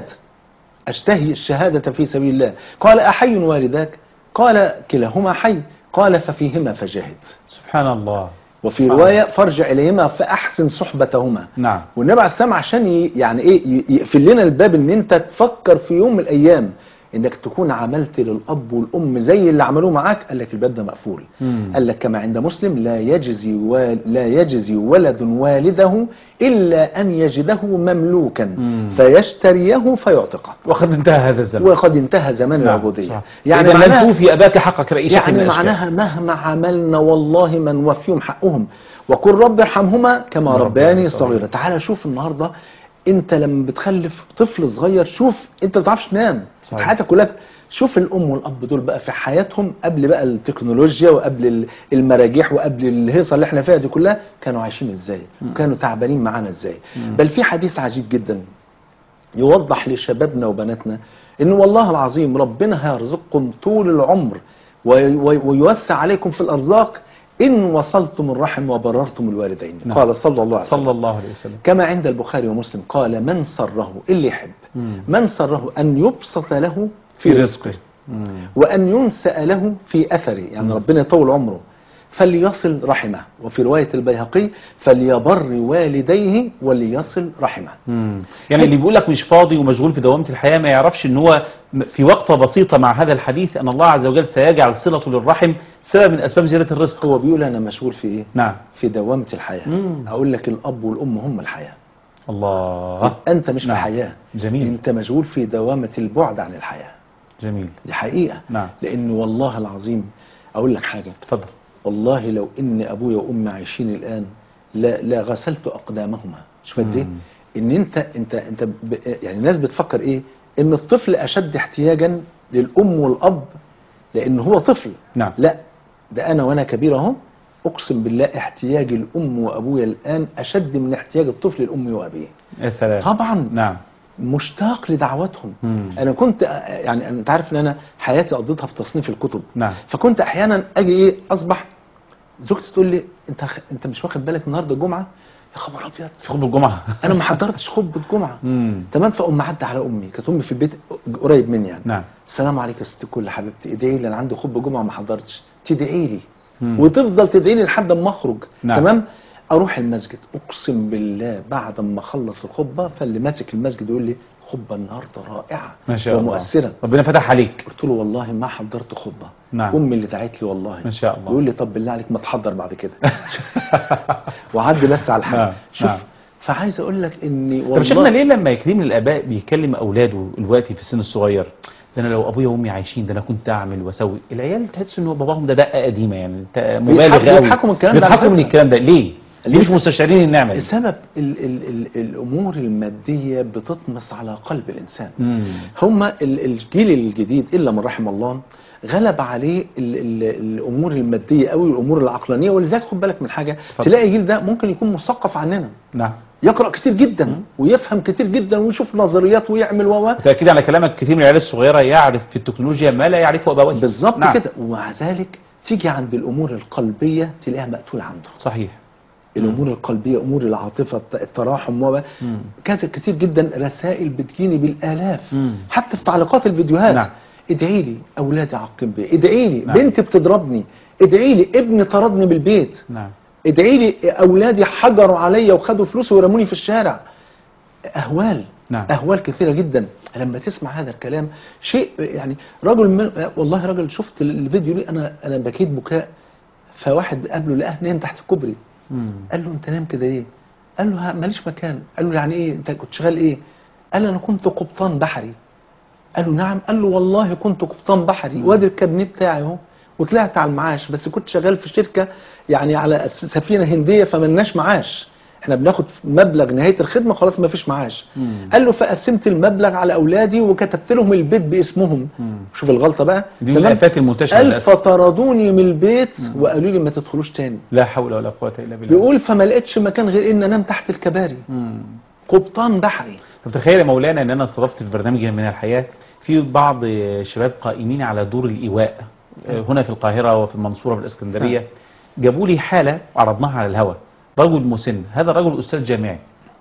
اشتهي الشهاده في سبيل الله قال احي والداك قال كلاهما حي قال ففيهما فجاهد سبحان الله وفي روايه فارجع اليهما فاحسن صحبتهما نعم والنبي عليه السلام عشان ي- يعني ايه ي- يقفل لنا الباب ان انت تفكر في يوم من الايام انك تكون عملت للاب والام زي اللي عملوه معاك قال لك الباب ده مقفول مم. قال لك كما عند مسلم لا يجزي و... لا يجزي ولد والده الا ان يجده مملوكا مم. فيشتريه فيعتقه وقد انتهى هذا الزمن وقد انتهى زمان نعم، العبوديه صح. يعني إذا لم معناها توفي اباك حقك باي شكل من يعني الأشكال. معناها مهما عملنا والله ما نوفيهم حقهم وقل رب ارحمهما كما ربياني ربياني صغيرا. صغيرا تعال شوف النهارده انت لما بتخلف طفل صغير شوف انت ما بتعرفش تنام صحيح. حياتك كلها شوف الام والاب دول بقى في حياتهم قبل بقى التكنولوجيا وقبل ال- المراجيح وقبل الهيصه اللي احنا فيها دي كلها كانوا عايشين ازاي وكانوا تعبانين معانا ازاي بل في حديث عجيب جدا يوضح لشبابنا وبناتنا ان والله العظيم ربنا هيرزقكم طول العمر وي- وي- ويوسع عليكم في الارزاق ان وصلتم الرحم وبررتم الوالدين نعم. قال صلى الله عليه وسلم صلى الله عليه وسلم كما عند البخاري ومسلم قال من سره اللي يحب مم. من سره ان يبسط له في في رزقه رزقه مم. وأن ينسأ له في أثره يعني ربنا يطول عمره فليصل رحمه وفي رواية البيهقي فليبر والديه وليصل رحمه مم. يعني اللي بيقول لك مش فاضي ومشغول في دوامة الحياة ما يعرفش ان هو في وقفة بسيطة مع هذا الحديث ان الله عز وجل سيجعل صلته للرحم سبب من اسباب زيادة الرزق هو بيقول أنا مشغول في إيه نعم في دوامة الحياة مم. أقول لك الأب والأم هم الحياة الله أنت مش في نعم. حياة جميل أنت مشغول في دوامة البعد عن الحياة جميل دي حقيقة نعم لأن والله العظيم أقول لك حاجة تفضل والله لو ان ابويا وامي عايشين الان لا لا غسلت اقدامهما شوف قد ايه مم. ان انت انت انت ب يعني الناس بتفكر ايه ان الطفل اشد احتياجا للام والاب لان هو طفل نعم لا ده انا وانا كبير اهو اقسم بالله احتياج الام وابويا الان اشد من احتياج الطفل لامي وابيه يا سلام طبعا نعم مشتاق لدعوتهم مم. انا كنت يعني انت عارف ان انا حياتي قضيتها في تصنيف الكتب نعم فكنت احيانا اجي ايه اصبح زوجتي تقول لي انت خ... انت مش واخد بالك النهارده الجمعه يا خبر ابيض في خطبة الجمعة انا ما حضرتش خطبه جمعه مم. تمام فاقوم معدي على امي كانت امي في البيت قريب مني يعني نعم السلام عليكم يا ست الكل حبيبتي ادعي لي انا عندي خطبه جمعه ما حضرتش تدعي لي مم. وتفضل تدعي لي لحد ما اخرج نعم. تمام اروح المسجد اقسم بالله بعد ما اخلص الخطبه فاللي ماسك المسجد يقول لي خطبه النهارده رائعه ما شاء الله ومؤثره ربنا فتح عليك قلت له والله ما حضرت خطبه نعم. امي اللي دعت لي والله ما شاء الله يقول لي طب بالله عليك ما تحضر بعد كده وعدي بس على الحاجه نعم، شوف نعم. فعايز اقول لك اني طب شيخنا والله ليه لما كريم الاباء بيكلم اولاده دلوقتي في السن الصغير ده انا لو ابويا وامي عايشين ده انا كنت اعمل واسوي العيال تحس ان هو باباهم ده دقه قديمه يعني انت مبالغ بيضحكوا- قوي بيضحكوا من الكلام ده على بيضحكوا من فكرة. الكلام ده ليه اللي مش مستشعرين النعمة دي السبب ال ال ال الامور الماديه بتطمس على قلب الانسان مم. هما ال- الجيل الجديد الا من رحم الله غلب عليه ال ال الامور الماديه قوي والامور العقلانيه ولذلك خد بالك من حاجه تلاقي الجيل ده ممكن يكون مثقف عننا نعم يقرا كتير جدا ويفهم كتير جدا ويشوف نظريات ويعمل و بالتأكيد على كلامك كثير من العيال الصغيرة يعرف في التكنولوجيا ما لا يعرفه أبويه بالظبط نعم. كده ومع ذلك تيجي عند الامور القلبيه تلاقيها مقتوله عنده صحيح الامور القلبيه امور العاطفه الت- التراحم و مم. كذا كتير جدا رسائل بتجيني بالالاف مم. حتى في تعليقات الفيديوهات نعم. ادعي لي اولادي عاقين بي ادعي لي نعم. بنتي بتضربني ادعي لي ابني طردني من البيت نعم ادعي لي اولادي حجروا عليا وخدوا فلوسي ورموني في الشارع اهوال نعم. اهوال كثيره جدا لما تسمع هذا الكلام شيء يعني رجل من والله راجل شفت الفيديو دي انا انا بكيت بكاء فواحد قابله لقاه نايم تحت الكوبري مم. قال له انت نايم كده ليه قال له ها ماليش مكان قال له يعني ايه انت كنت شغال ايه قال له انا كنت قبطان بحري قال له نعم قال له والله كنت قبطان بحري وادي الكابنيه بتاعي اهو وطلعت على المعاش بس كنت شغال في شركه يعني على أس- سفينه هنديه فملناش معاش احنا بناخد مبلغ نهايه الخدمه خلاص ما فيش معاش مم. قال له فقسمت المبلغ على اولادي وكتبت لهم البيت باسمهم مم. شوف الغلطه بقى دي من تمام؟ الآفات المنتشرة قال للأسف فطردوني من البيت وقالوا لي ما تدخلوش تاني لا حول ولا قوة إلا بالله بيقول فما لقيتش مكان غير ان انام تحت الكباري مم. قبطان بحري طب تخيل يا مولانا ان انا استضفت في برنامج من الحياة في بعض شباب قائمين على دور الإيواء هنا في القاهرة وفي المنصورة في الإسكندرية جابوا لي حالة وعرضناها على الهواء رجل مسن هذا الرجل أستاذ جامعي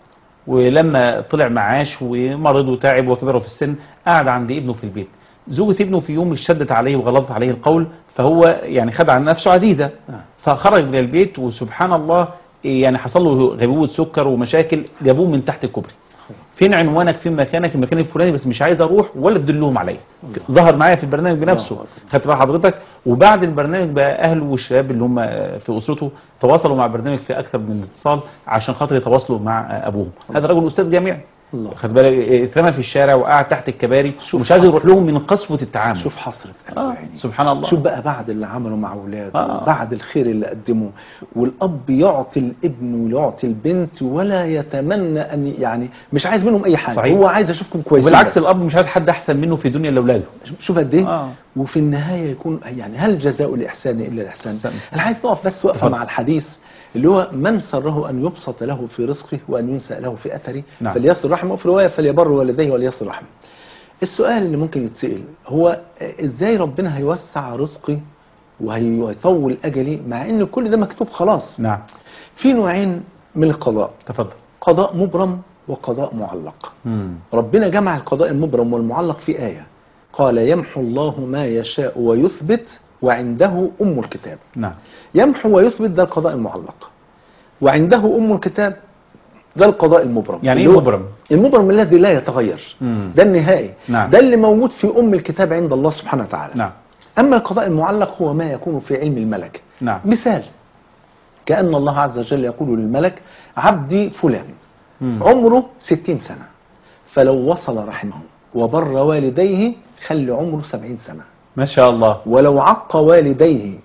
ولما طلع معاش ومرض وتعب وكبر في السن قعد عند ابنه في البيت زوجة ابنه في يوم شدت عليه وغلظت عليه القول فهو يعني خد عن نفسه عزيزة نعم. فخرج من البيت وسبحان الله يعني حصل له غيبوبة سكر ومشاكل جابوه من تحت الكوبري فين عنوانك فين مكانك المكان الفلاني بس مش عايز اروح ولا تدلهم عليه ظهر معايا في البرنامج بنفسه الله خدت بقى حضرتك وبعد البرنامج بقى اهله والشباب اللي هم في اسرته تواصلوا مع البرنامج في اكثر من اتصال عشان خاطر يتواصلوا مع ابوهم هذا رجل استاذ جامعي الله. خد بالك اترمى في الشارع وقعد تحت الكباري ومش عايز يروح لهم من قسوه التعامل شوف حسرة قلبه آه يعني سبحان الله شوف بقى بعد اللي عمله مع اولاده آه. بعد الخير اللي قدمه والاب يعطي الابن ويعطي البنت ولا يتمنى ان يعني مش عايز منهم اي حاجه صحيح. هو عايز اشوفكم كويسين وبالعكس بس. الاب مش عايز حد احسن منه في دنيا لاولاده شوف قد ايه آه. وفي النهايه يكون يعني هل جزاء الاحسان الا الاحسان إحسان. انا عايز نقف بس وقفه اتفضل. مع الحديث اللي هو من سره ان يبسط له في رزقه وان ينسى له في اثره نعم. فليصل رحمه وفي روايه فليبر والديه وليصل رحمه السؤال اللي ممكن يتسال هو ازاي ربنا هيوسع رزقي وهيطول اجلي مع ان كل ده مكتوب خلاص نعم في نوعين من القضاء تفضل قضاء مبرم وقضاء معلق مم. ربنا جمع القضاء المبرم والمعلق في آية قال يمحو الله ما يشاء ويثبت وعنده أم الكتاب نعم يمحو ويثبت ده القضاء المعلق وعنده أم الكتاب ده القضاء المبرم يعني اللي ايه هو- مبرم المبرم الذي لا يتغير مم. ده النهائي نعم. ده اللي موجود في أم الكتاب عند الله سبحانه وتعالى نعم أما القضاء المعلق هو ما يكون في علم الملك نعم مثال كأن الله عز وجل يقول للملك عبدي فلان مم. عمره ستين سنة فلو وصل رحمه وبر والديه خلي عمره سبعين سنة ما شاء الله ولو عق والديه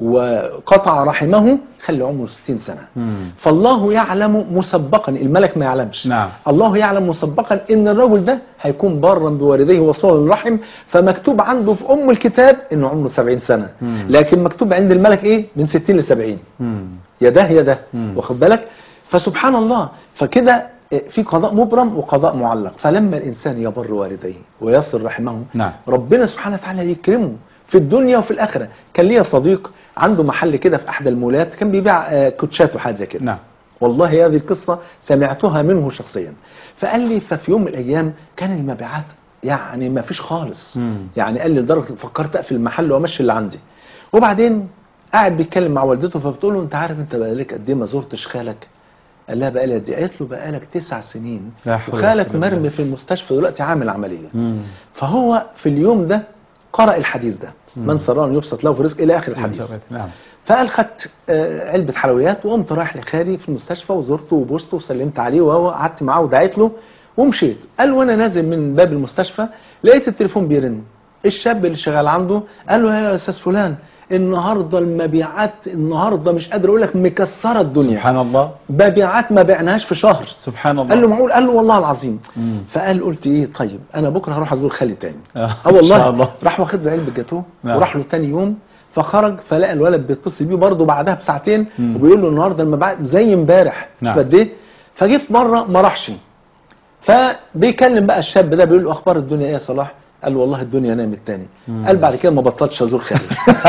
وقطع رحمه خلي عمره ستين سنة مم. فالله يعلم مسبقا الملك ما يعلمش نعم. الله يعلم مسبقا ان الرجل ده هيكون بارا بوالديه وصولا للرحم فمكتوب عنده في ام الكتاب انه عمره سبعين سنة مم. لكن مكتوب عند الملك ايه من ستين لسبعين مم. يا ده يا ده مم. واخد بالك فسبحان الله فكده في قضاء مبرم وقضاء معلق فلما الانسان يبر والديه ويصل رحمه نعم. ربنا سبحانه وتعالى يكرمه في الدنيا وفي الاخره كان ليا صديق عنده محل كده في احدى المولات كان بيبيع آه، كوتشات وحاجه زي كده نعم والله هذه القصة سمعتها منه شخصيا فقال لي ففي يوم من الأيام كان المبيعات يعني ما فيش خالص مم. يعني قال لي لدرجة فكرت أقفل المحل وأمشي اللي عندي وبعدين قاعد بيتكلم مع والدته فبتقول له أنت عارف أنت بقالك قد إيه ما زرتش خالك قال لها بقالي قد إيه قالت له بقالك تسع سنين لا حول ولا وخالك قوة إلا بالله. مرمي في المستشفى دلوقتي عامل عملية مم. فهو في اليوم ده قرأ الحديث ده من سران يبسط له في رزق إلى آخر الحديث نعم فقال خدت آه، علبة حلويات وقمت رايح لخالي في المستشفى وزرته وبوسته وسلمت عليه وهو قعدت معاه ودعيت له ومشيت قال وانا نازل من باب المستشفى لقيت التليفون بيرن الشاب اللي شغال عنده قال له يا استاذ فلان النهارده المبيعات النهارده مش قادر اقول لك مكسره الدنيا سبحان الله مبيعات ما بعناهاش في شهر سبحان الله قال له معقول قال له والله العظيم مم. فقال قلت ايه طيب انا بكره هروح ازور خالي تاني آه، اه إن والله شاء الله. راح واخد له علبه جاتوه نعم. وراح له تاني يوم فخرج فلقى الولد بيتصل بيه برضه بعدها بساعتين مم. وبيقول له النهارده المبيعات زي امبارح نعم. فقد ايه فجه في مره ما راحش فبيكلم بقى الشاب ده بيقول له اخبار الدنيا ايه يا صلاح قال له والله الدنيا نامت تاني مم. قال بعد كده ما بطلتش ازور خالي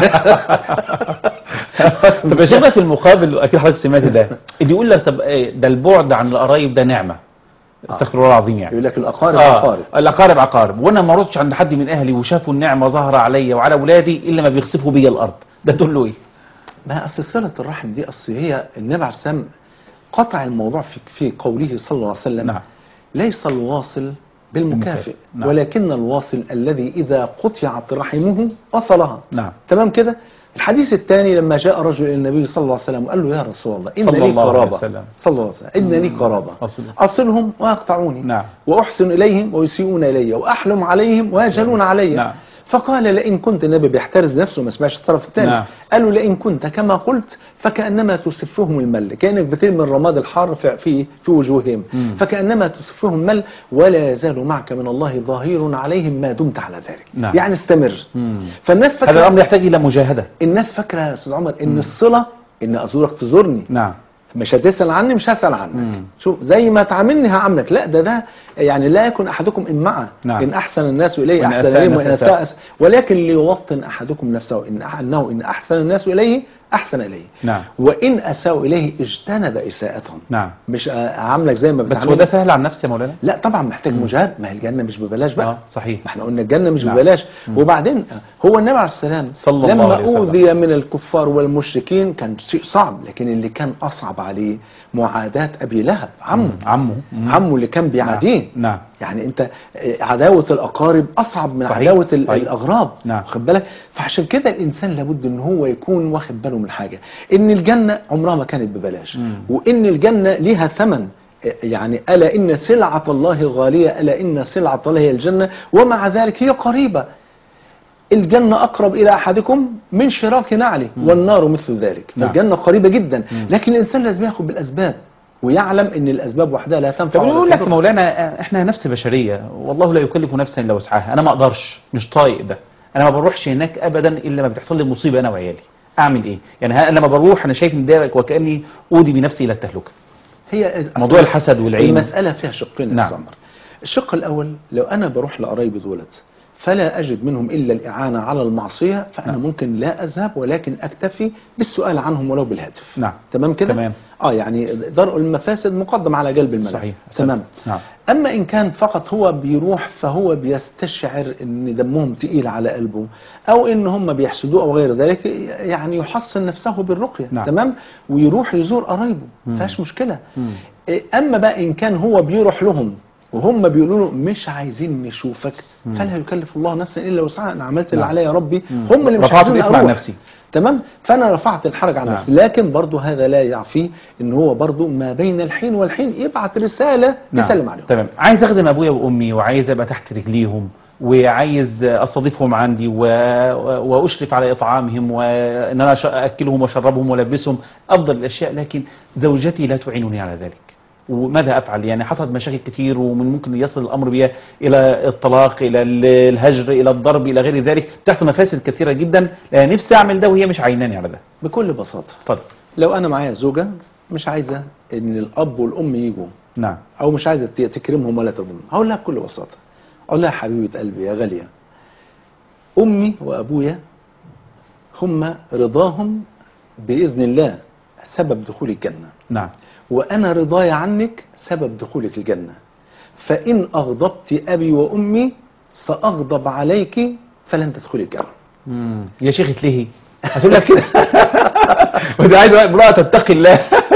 طب يا شيخ بقى في المقابل اكيد حضرتك سمعت ده اللي يقول لك طب ايه ده البعد عن القرايب ده نعمه استغفر الله العظيم يعني يقول لك الاقارب اه اقارب الاقارب عقارب وانا ما رحتش عند حد من اهلي وشافوا النعمه ظاهره عليا وعلى اولادي الا ما بيخسفوا بيا الارض ده تقول له ايه ما اصل صله الرحم دي اصل هي النبي عليه السلام قطع الموضوع في في قوله صلى الله عليه وسلم نعم ليس الواصل بالمكافئ نعم. ولكن الواصل الذي إذا قطعت رحمه وصلها نعم تمام كده الحديث الثاني لما جاء رجل إلى النبي صلى الله عليه وسلم وقال له يا رسول الله إن صلى لي الله عليه قرابة وسلم. صلى الله عليه وسلم إن لي قرابة أصل أصلهم ويقطعوني نعم وأحسن إليهم ويسيئون إلي وأحلم عليهم ويجهلون علي نعم فقال لئن كنت النبي بيحترز نفسه ما سمعش الطرف الثاني نعم. قالوا لئن كنت كما قلت فكأنما تسفهم المل كأنك بترمي الرماد الحار في في, في وجوههم مم. فكأنما تسفهم المل ولا يزال معك من الله ظهير عليهم ما دمت على ذلك نعم. يعني استمر مم. فالناس هذا فاكره الامر يحتاج الى مجاهده الناس فاكره يا استاذ عمر ان الصله ان ازورك تزورني نعم مش هتسال عني مش هسال عنك مم. شوف زي ما تعاملني هعاملك لا ده ده يعني لا يكن احدكم امعه نعم. ان احسن الناس اليه وإن احسن أساء اليه الناس وان أساء. اساء ولكن ليوطن احدكم نفسه ان أح- انه ان احسن الناس اليه احسن اليه نعم وان اساءوا اليه اجتنب اساءتهم نعم مش آه، عاملك زي ما بس هو بتعامل ده سهل على نفسي يا مولانا لا طبعا محتاج مجاهد ما هي الجنه مش ببلاش بقى اه صحيح ما احنا قلنا الجنه مش نعم. ببلاش مم. وبعدين هو النبي عليه السلام صلى الله لما عليه وسلم. اوذي من الكفار والمشركين كان شيء صعب لكن اللي كان اصعب عليه معاداه ابي لهب عمه مم. عمه مم. عمه اللي كان بيعاديه نعم يعني انت آه، عداوه الاقارب اصعب من صحيح، عداوه ال- صحيح. الاغراب نعم. واخد بالك فعشان كده الانسان لابد ان هو يكون واخد باله من حاجه ان الجنه عمرها ما كانت ببلاش مم. وان الجنه ليها ثمن آه، يعني الا ان سلعه الله غاليه الا ان سلعه الله هي الجنه ومع ذلك هي قريبه الجنة أقرب إلى أحدكم من شراك نعله والنار مثل ذلك نعم. فالجنة قريبة جدا مم. لكن الإنسان لازم ياخد بالأسباب ويعلم أن الأسباب وحدها لا تنفع طب ولا يقول لك تضر. يا مولانا آه، احنا نفس بشريه والله لا يكلف نفسا الا وسعها انا ما اقدرش مش طايق ده انا ما بروحش هناك ابدا الا ما بتحصل لي مصيبه انا وعيالي اعمل ايه يعني ها- انا لما بروح انا شايف ان ده وكاني اودي بنفسي الى التهلكه هي موضوع الحسد والعين المسألة فيها شقين يا نعم. أستاذ عمر الشق الأول لو أنا بروح لقرايبي دولت فلا أجد منهم إلا الإعانة على المعصية فأنا نعم. ممكن لا أذهب ولكن أكتفي بالسؤال عنهم ولو بالهاتف نعم تمام كده؟ تمام. اه يعني درء المفاسد مقدم على جلب المنافع صحيح تمام نعم اما ان كان فقط هو بيروح فهو بيستشعر ان دمهم تقيل على قلبه او ان هم بيحسدوه او غير ذلك يعني يحصن نفسه بالرقيه نعم. تمام ويروح يزور قرايبه مم. فيهاش مشكله مم. إيه، اما بقى ان كان هو بيروح لهم وهم بيقولوا له مش عايزين نشوفك مم. فلا يكلف الله نفسا الا وسعها انا عملت اللي نعم. عليا يا ربي مم. هم اللي مش رفعت عايزين الإثم عن اروح نفسي. تمام فانا رفعت الحرج عن نعم. نفسي لكن برضه هذا لا يعفي ان هو برضه ما بين الحين والحين يبعت رساله نعم. يسلم عليهم تمام عايز اخدم ابويا وامي وعايز ابقى تحت رجليهم وعايز استضيفهم عندي و... واشرف على اطعامهم وان انا أش- اكلهم واشربهم والبسهم افضل الاشياء لكن زوجتي لا تعينني على ذلك وماذا افعل يعني حصلت مشاكل كتير ومن ممكن يصل الامر بها الى الطلاق الى ال- الهجر الى الضرب الى غير ذلك تحصل مفاسد كثيره جدا لأن نفسي اعمل ده وهي مش عيناني على ده بكل بساطه اتفضل لو انا معايا زوجه مش عايزه ان الاب والام يجوا نعم او مش عايزه ت- تكرمهم ولا تضمهم هقول لها بكل بساطه اقول لها حبيبه قلبي يا غاليه امي وابويا هم رضاهم باذن الله سبب دخول الجنه نعم وانا رضاي عنك سبب دخولك الجنه فان اغضبت ابي وامي ساغضب عليك فلن تدخلي الجنه مم. يا شيخ اتلهي هتقول لك كده وده عايز امرأة تتقي الله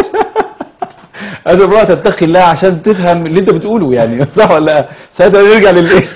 عايز امرأة تتقي الله عشان تفهم اللي انت بتقوله يعني صح ولا لا؟ ساعتها نرجع للايه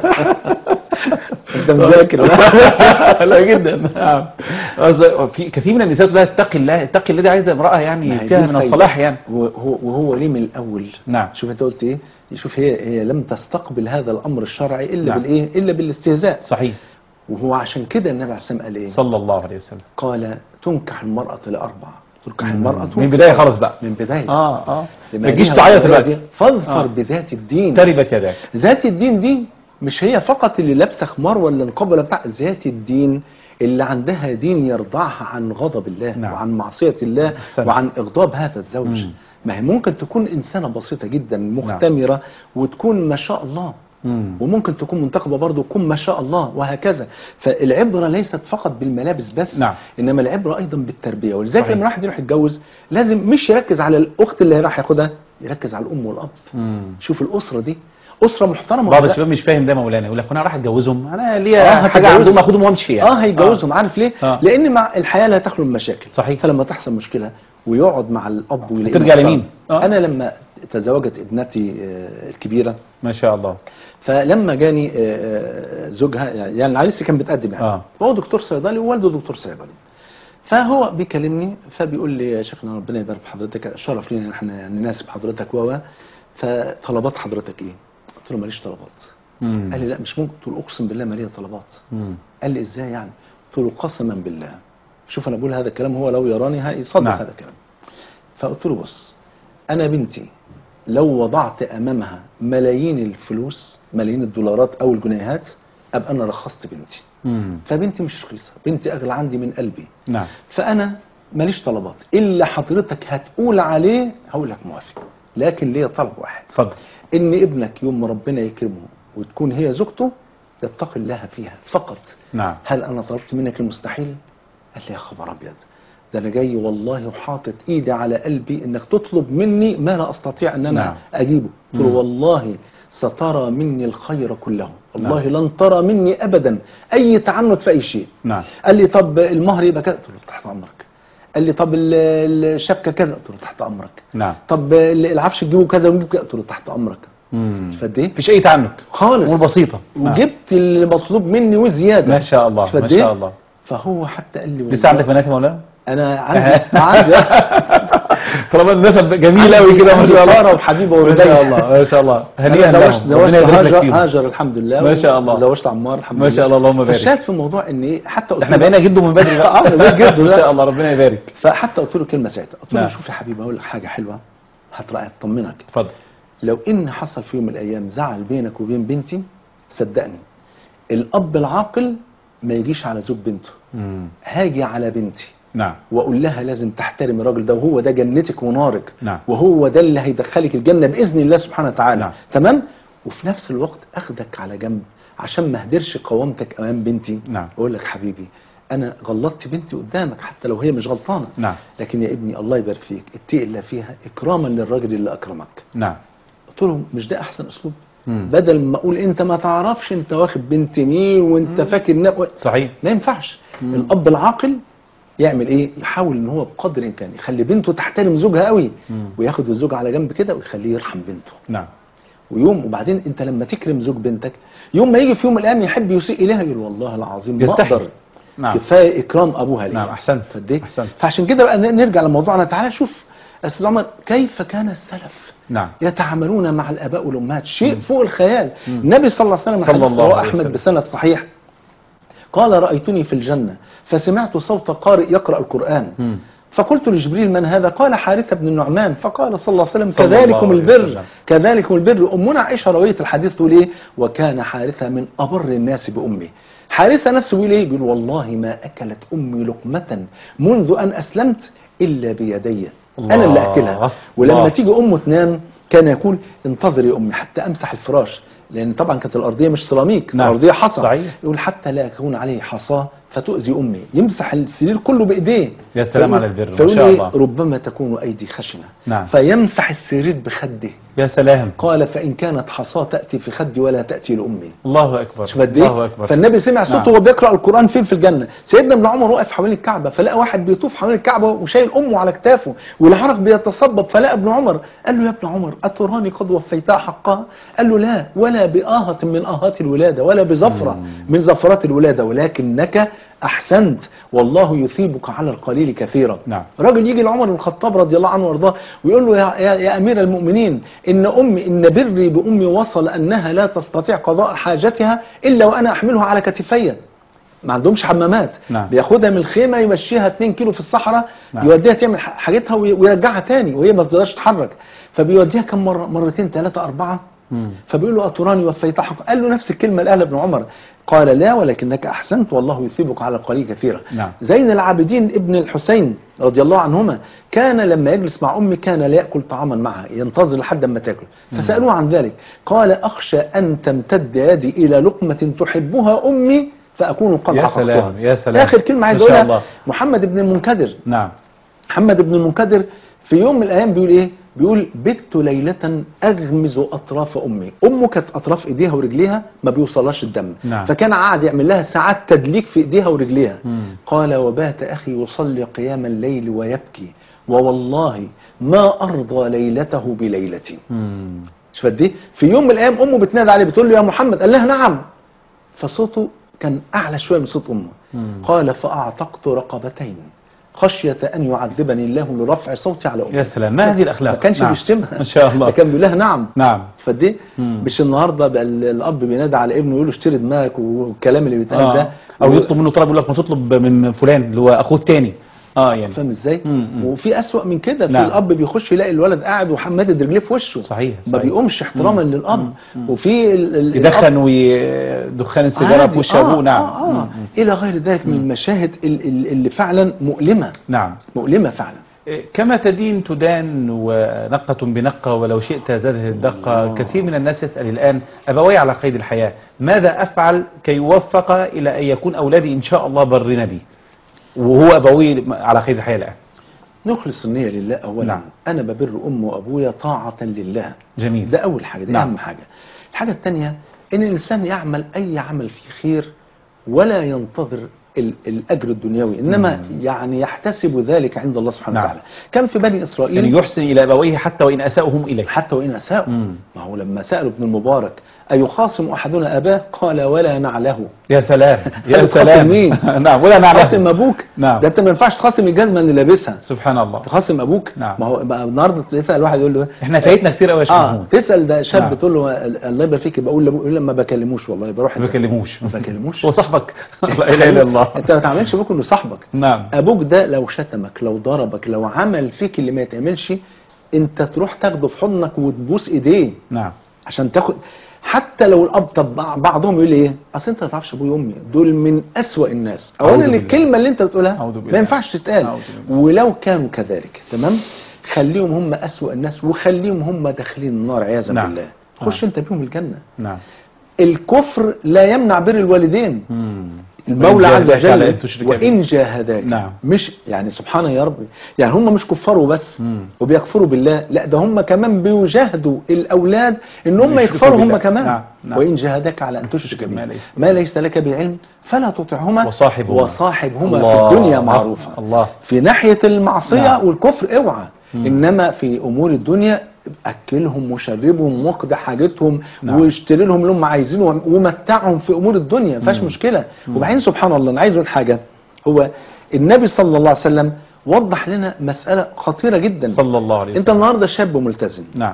انت مذاكر لا جدا نعم قصد- في كثير من النساء تقول لها اتقي الله اتقي الله دي عايزه امرأة ما يعني هي دي فيها من الفايدة. الصلاح يعني وهو, وهو ليه من الاول نعم شوف انت قلت ايه شوف هي هي لم تستقبل هذا الامر الشرعي الا نعم. بالايه الا بالاستهزاء صحيح وهو عشان كده النبي عليه الصلاه والسلام قال ايه صلى الله عليه وسلم قال تنكح المرأة لأربع تنكح مم. المرأة من بداية خالص بقى. من بداية اه اه ما لما تجيش ليها تعيط القضية دلوقتي دي، فاظفر آه. بذات الدين تربت يداك ذات الدين دي مش هي فقط اللي لابسه خمار ولا نقاب ولا بتاع ذات الدين اللي عندها دين يرضعها عن غضب الله نعم. وعن معصية الله أحسنت. وعن إغضاب هذا الزوج مم. ما هي ممكن تكون إنسانة بسيطة جدا مختمرة وتكون ما شاء الله مم. وممكن تكون منتقبة برضه تكون ما شاء الله وهكذا فالعبرة ليست فقط بالملابس بس نعم. إنما العبرة أيضا بالتربية ولذلك صحيح. لما الواحد يروح يتجوز لازم مش يركز على الأخت اللي راح ياخدها يركز على الأم والأب مم. شوف الأسرة دي أسرة محترمة بعض ولا لا؟ الشباب مش فاهم ده مولانا يقول لك انا راح اتجوزهم انا آه، ليا حاجه هتجوزهم. عندهم اخدهم وامشي يعني اه هيتجوزهم عارف ليه؟ آه. لان مع الحياه لا تخلو من مشاكل صحيح. فلما تحصل مشكله ويقعد مع الاب ويلاقيه هترجع محترم. لمين؟ آه. انا لما تزوجت ابنتي آه، الكبيره ما شاء الله فلما جاني آه، آه، زوجها يعني العريس كان بتقدم يعني آه. وهو دكتور صيدلي ووالده دكتور صيدلي فهو بيكلمني فبيقول لي يا شيخنا ربنا يبارك في حضرتك شرف لينا ان احنا يعني نناسب حضرتك و فطلبات حضرتك ايه؟ قلت له ماليش طلبات مم. قال لي لا مش ممكن قلت له اقسم بالله ما ليا طلبات مم. قال لي ازاي يعني قلت له قسما بالله شوف انا بقول هذا الكلام هو لو يراني هيصدق نعم. هذا الكلام فقلت له بص انا بنتي لو وضعت امامها ملايين الفلوس ملايين الدولارات او الجنيهات ابقى انا رخصت بنتي مم. فبنتي مش رخيصه بنتي اغلى عندي من قلبي نعم فانا ماليش طلبات الا حضرتك هتقول عليه هقول لك موافق لكن ليا طلب واحد اتفضل ان ابنك يوم ما ربنا يكرمه وتكون هي زوجته يتقي الله فيها فقط نعم هل انا طلبت منك المستحيل قال لي يا خبر ابيض ده انا جاي والله وحاطط ايدي على قلبي انك تطلب مني ما لا استطيع ان انا نعم. اجيبه قلت له مم. والله سترى مني الخير كله والله نعم. لن ترى مني ابدا اي تعنت في اي شيء نعم قال لي طب المهر يبقى كذا قلت له تحت امرك قال لي طب ال- الشبكه كذا قلت له تحت امرك نعم طب ال- العفش تجيبه كذا ونجيب كذا قلت له تحت امرك مم. فقد ايه مفيش اي تعنت خالص امور بسيطه نعم. وجبت اللي مطلوب مني وزياده ما شاء الله ما فقد إيه؟ شاء الله فهو حتى قال لي لسه والله عندك بنات يا مولانا انا عندي عندي طالما النسب جميله قوي كده ما عندي شاء الله ساره وحبيبه ما شاء وربيع الله ما شاء الله هنيئا انا لهم زوجت ربنا زوجت يبارك لك هاجر فيهم. هاجر الحمد لله ما شاء الله. زوجت عمار الحمد ما لله شاء الله اللهم بارك فالشاهد في الموضوع ان ايه حتى قلت احنا له- بقينا جده من بدري بقى آه، بقيت جده، ما لا. شاء الله ربنا يبارك فحتى قلت له كلمه ساعتها قلت له نعم. شوف يا حبيبي اقول لك حاجه حلوه هترا- هتطمنك اتفضل لو ان حصل في يوم من الايام زعل بينك وبين بنتي صدقني الاب العاقل ما يجيش على زوج بنته مم. هاجي على بنتي نعم واقول لها لازم تحترم الراجل ده وهو ده جنتك ونارك نعم. وهو ده اللي هيدخلك الجنه باذن الله سبحانه وتعالى نعم. تمام وفي نفس الوقت اخدك على جنب عشان ما اهدرش قوامتك امام بنتي نعم. اقول لك حبيبي انا غلطت بنتي قدامك حتى لو هي مش غلطانه نعم. لكن يا ابني الله يبارك فيك اتقي الله فيها اكراما للراجل اللي اكرمك نعم قلت له مش ده احسن اسلوب مم. بدل ما اقول انت ما تعرفش انت واخد بنت مين وانت فاكر إن- صحيح ما ينفعش مم. الاب العاقل يعمل ايه يحاول ان هو بقدر الامكان يخلي بنته تحترم زوجها قوي مم. وياخد الزوج على جنب كده ويخليه يرحم بنته نعم ويوم وبعدين انت لما تكرم زوج بنتك يوم ما يجي في يوم من الايام يحب يسيء اليها يقول والله العظيم ما يستحي. اقدر نعم كفايه اكرام ابوها ليها نعم، أحسنت. فقد إيه؟ أحسنت. فعشان كده بقى نرجع لموضوعنا تعالى شوف استاذ عمر كيف كان السلف نعم يتعاملون مع الاباء والامهات شيء فوق الخيال النبي صلى الله عليه وسلم صلى حديث الله رواه عليه احمد وسلم. بسند صحيح قال رايتني في الجنه فسمعت صوت قارئ يقرا القران مم. فقلت لجبريل من هذا قال حارثة بن النعمان فقال صلى الله عليه وسلم صلى الله كذلكم عليه البر وسلم. كذلكم البر أمنا عائشة روية الحديث تقول إيه وكان حارثة من أبر الناس بأمه حارثة نفسه بيقول إيه بيقول والله ما أكلت أمي لقمة منذ أن أسلمت إلا بيدي أنا اللي الله. أكلها ولما الله. تيجي أمه تنام كان يقول انتظري يا أمي حتى أمسح الفراش لأن طبعا كانت الأرضية مش سيراميك نعم. الأرضية حصى صحيح. يقول حتى لا يكون عليه حصاه فتؤذي أمي يمسح السرير كله بإيديه يا سلام فيقول- على البر، ما فيقول شاء إيه؟ الله. ربما تكون أيدي خشنة نعم. فيمسح السرير بخده يا سلام قال فإن كانت حصاة تأتي في خدي ولا تأتي لأمي الله اكبر شوف قد الله ايه اكبر فالنبي سمع صوته نعم. وهو بيقرا القران فين في الجنه سيدنا ابن عمر واقف حوالين الكعبه فلقى واحد بيطوف حوالين الكعبه وشايل امه على كتافه والعرق بيتصبب فلقى ابن عمر قال له يا ابن عمر اتراني قد وفيتها حقها قال له لا ولا بآهة من آهات الولاده ولا بزفره من زفرات الولاده ولكنك احسنت والله يثيبك على القليل كثيرا نعم. راجل يجي لعمر بن الخطاب رضي الله عنه وارضاه ويقول له يا, يا, يا امير المؤمنين ان امي ان بري بامي وصل انها لا تستطيع قضاء حاجتها الا وانا احملها على كتفي ما عندهمش حمامات نعم. بياخدها من الخيمه يمشيها 2 كيلو في الصحراء نعم. يوديها تعمل ح- حاجتها وي- ويرجعها تاني وهي ما بتقدرش تتحرك فبيوديها كم مره مرتين ثلاثه اربعه مم. فبيقول له أتراني وفيت حق قال له نفس الكلمة اللي قالها ابن عمر قال لا ولكنك أحسنت والله يثيبك على القليل كثيرا نعم. زين العابدين ابن الحسين رضي الله عنهما كان لما يجلس مع أمي كان لا يأكل طعاما معها ينتظر لحد ما تاكل فسألوه عن ذلك قال أخشى أن تمتد يدي إلى لقمة تحبها أمي فأكون قد يا حققتها سلام، يا سلام. آخر كلمة عايز ما شاء أقولها الله. محمد بن المنكدر نعم محمد بن المنكدر في يوم من الايام بيقول ايه بيقول بت ليلة اغمز اطراف امي امه كانت اطراف ايديها ورجليها ما بيوصلهاش الدم نعم. فكان قاعد يعمل لها ساعات تدليك في ايديها ورجليها مم. قال وبات اخي يصلي قيام الليل ويبكي ووالله ما ارضى ليلته بليلتي مم. شوف قد ايه في يوم من الايام امه بتنادي عليه بتقول له يا محمد قال لها نعم فصوته كان اعلى شويه من صوت امه مم. قال فاعتقت رقبتين خشيه ان يعذبني الله لرفع صوتي على امي يا سلام ما هذه الأخلاق ما كانش نعم. بيشتمها ما شاء الله ده كان بيقول لها نعم نعم فقد ايه مم. مش النهارده بقى ال- الاب بينادي على ابنه يقول له اشتري دماغك والكلام اللي بيتقال ده آه. أو يطلب منه طلب يقول لك ما تطلب من فلان اللي هو أخوه التاني اه يعني فاهم ازاي مم. مم. وفي اسوأ من كده في نعم. الاب بيخش يلاقي الولد قاعد ومادد رجليه في وشه صحيح ما صحيح. بيقومش احتراما مم. للاب مم. مم. وفي ال- ال- الأب يدخن ودخان السيجاره عادي. في وش ابوه آه نعم آه آه. مم. الى غير ذلك من المشاهد ال- ال- اللي فعلا مؤلمه نعم مؤلمه فعلا كما تدين تدان ونقة بنقة ولو شئت زادت الدقة الله. كثير من الناس يسأل الآن أبوي على قيد الحياة ماذا أفعل كي يوفق إلى أن يكون أولادي إن شاء الله برنا بي وهو أبوي على قيد الحياة الآن نخلص النية لله أولا نعم. أنا ببر أمي وأبويا طاعة لله جميل ده أول حاجة دي نعم. أهم حاجة الحاجة الثانية إن الإنسان يعمل أي عمل فيه خير ولا ينتظر ال- الأجر الدنيوي إنما يعني يحتسب ذلك عند الله سبحانه نعم. وتعالى كان في بني إسرائيل يعني يحسن إلى أبويه حتى وإن أساءهم إليه حتى وإن أساءوا مم. ما هو لما سألوا ابن المبارك أيخاصم أحدنا أباه قال ولا نعله يا سلام يا خاصم سلام مين؟ نعم ولا نعلم خاصم أبوك نعم. ده أنت ما ينفعش تخاصم الجزمة اللي لابسها سبحان الله تخاصم أبوك نعم. ما هو بقى النهارده تسأل واحد يقول له احنا فايتنا كتير قوي يا شيخ اه محمود تسال ده شاب نعم. تقول له الله يبارك فيك بقول له يقول لما بكلموش والله بروح ما بكلموش ما بكلموش هو صاحبك لا اله الا الله انت ما تعملش ابوك انه صاحبك نعم ابوك ده لو شتمك لو ضربك لو عمل فيك اللي ما يتعملش انت تروح تاخده في حضنك وتبوس ايديه نعم عشان تاخد حتى لو الاب طب بعضهم يقول لي ايه اصل انت ما تعرفش ابويا وامي دول من اسوأ الناس أعوذ اولا بالله. الكلمه اللي انت بتقولها أعوذ بالله. ما ينفعش تتقال أعوذ بالله. ولو كانوا كذلك تمام خليهم هم اسوأ الناس وخليهم هم داخلين النار عياذا نعم. بالله خش انت بيهم الجنه نعم الكفر لا يمنع بر الوالدين مم. المولى وإن عز جاهداك على وجل أن تشرك وإن جاهداك نعم. مش يعني سبحان يا رب يعني هم مش كفروا بس مم. وبيكفروا بالله لا ده هم كمان بيجاهدوا الأولاد إن هم يشركوا يكفروا هم بالله. كمان نعم، نعم. وإن جاهداك على أن تشرك ما به ليس. ما ليس لك بعلم فلا تطعهما وصاحبهما. وصاحبهما الله. في الدنيا معروفة الله في ناحية المعصية نعم. والكفر اوعى مم. إنما في أمور الدنيا أكلهم وشربهم واقضي حاجتهم نعم. واشتري لهم اللي هم عايزينه ومتعهم في أمور الدنيا ما فيهاش مم. مشكلة وبعدين سبحان الله أنا عايز أقول حاجة هو النبي صلى الله عليه وسلم وضح لنا مسألة خطيرة جدا صلى الله عليه وسلم أنت النهاردة شاب ملتزم نعم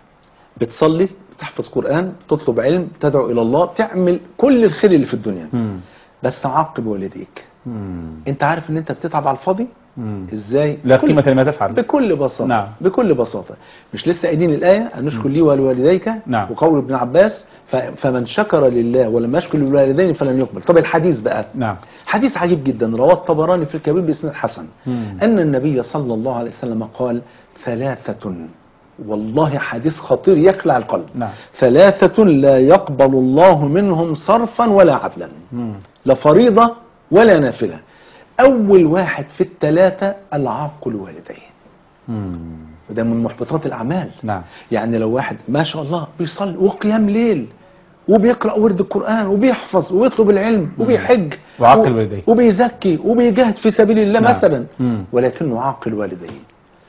بتصلي بتحفظ قرآن تطلب علم تدعو إلى الله تعمل كل الخير اللي في الدنيا مم. بس عاقب والديك مم. أنت عارف أن أنت بتتعب على الفاضي مم. إزاي لا كل- قيمة لما تفعل بكل بساطة نعم. بكل بساطة مش لسه قايلين الآية أن نشكر لي ولوالديك نعم. وقول ابن عباس ف- فمن شكر لله ولم يشكر للوالدين فلن يقبل طب الحديث بقى نعم حديث عجيب جدا رواه الطبراني في الكبير بإسناد حسن مم. أن النبي صلى الله عليه وسلم قال ثلاثة والله حديث خطير يخلع القلب نعم ثلاثة لا يقبل الله منهم صرفا ولا عدلا مم. لا فريضة ولا نافلة أول واحد في الثلاثة العاق الوالدين مم. وده من محبطات الأعمال نعم يعني لو واحد ما شاء الله بيصلي وقيام ليل وبيقرأ ورد القرآن وبيحفظ ويطلب العلم وبيحج وعاقل و- والديه. وبيزكي وبيجاهد في سبيل الله نعم. مثلا مم. ولكنه عاقل والديه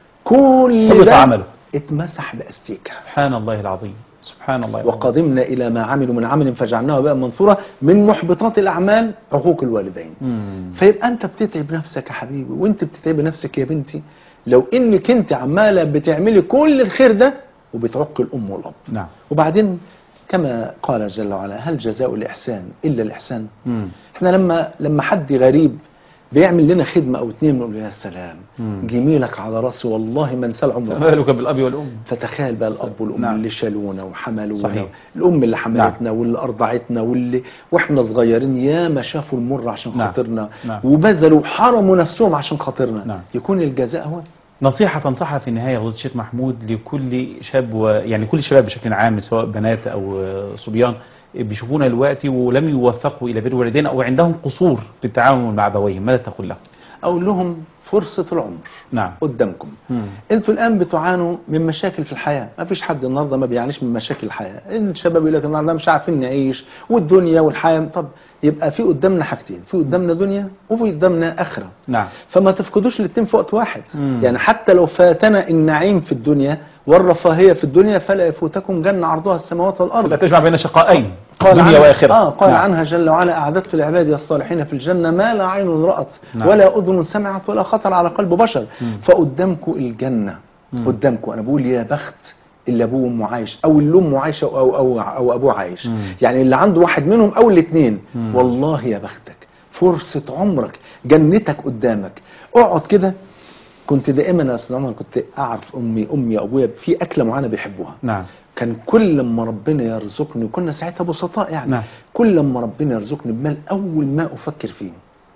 كل حبط ده عمله. اتمسح بأستيكة سبحان الله العظيم سبحان الله العظيم. وقدمنا إلى ما عملوا من عمل فجعلناه بقى منصورة من محبطات الأعمال عقوق الوالدين مم. فيبقى أنت بتتعب نفسك يا حبيبي وأنت بتتعب نفسك يا بنتي لو إنك أنت عمالة بتعملي كل الخير ده وبتعق الأم والأب نعم وبعدين كما قال جل وعلا هل جزاء الإحسان إلا الإحسان مم. احنا لما لما حد غريب بيعمل لنا خدمة أو اتنين نقول له يا سلام مم. جميلك على راسي والله ما انسى العمر ما بالك بالاب والام فتخيل بقى الاب والام نعم. اللي شالونا وحملونا صحيح. الام اللي حملتنا واللي ارضعتنا واللي واحنا صغيرين يا ما شافوا المر عشان نعم. خاطرنا نعم. وبذلوا حرموا نفسهم عشان خاطرنا نعم. يكون الجزاء هو نصيحة تنصحها في النهاية فضيلة الشيخ محمود لكل شاب و... يعني كل الشباب بشكل عام سواء بنات أو آه، صبيان بيشوفونا دلوقتي ولم يوفقوا إلى بر الوالدين أو عندهم قصور في التعامل مع أبويهم ماذا تقول لهم؟ اقول لهم فرصة العمر نعم قدامكم مم. انتوا الان بتعانوا من مشاكل في الحياه ما فيش حد النهارده ما بيعانيش من مشاكل الحياه الشباب يقول لك النهارده مش عارفين نعيش والدنيا والحياه طب يبقى في قدامنا حاجتين في قدامنا دنيا وفي قدامنا اخره نعم فما تفقدوش الاثنين في وقت واحد مم. يعني حتى لو فاتنا النعيم في الدنيا والرفاهيه في الدنيا فلا يفوتكم جنه عرضها السماوات لا والارض تجمع بين شقائين قال دنيا عنها وآخرة آه قال نعم. عنها جل وعلا أعددت لعبادي الصالحين في الجنة ما لا عين رأت نعم. ولا أذن سمعت ولا خطر على قلب بشر مم. فقدامكم الجنة مم. قدامكم أنا بقول يا بخت اللي أبوه وأمه عايش أو اللي أمه عايشة أو, أو, أو أبوه عايش مم. يعني اللي عنده واحد منهم أو الاثنين مم. والله يا بختك فرصة عمرك جنتك قدامك اقعد كده كنت دائما يا استاذ عمر كنت اعرف امي امي ابويا في اكله معينه بيحبوها نعم كان كل لما ربنا يرزقني كنا ساعتها بسطاء يعني نعم. كل لما ربنا يرزقني بمال اول ما افكر فيه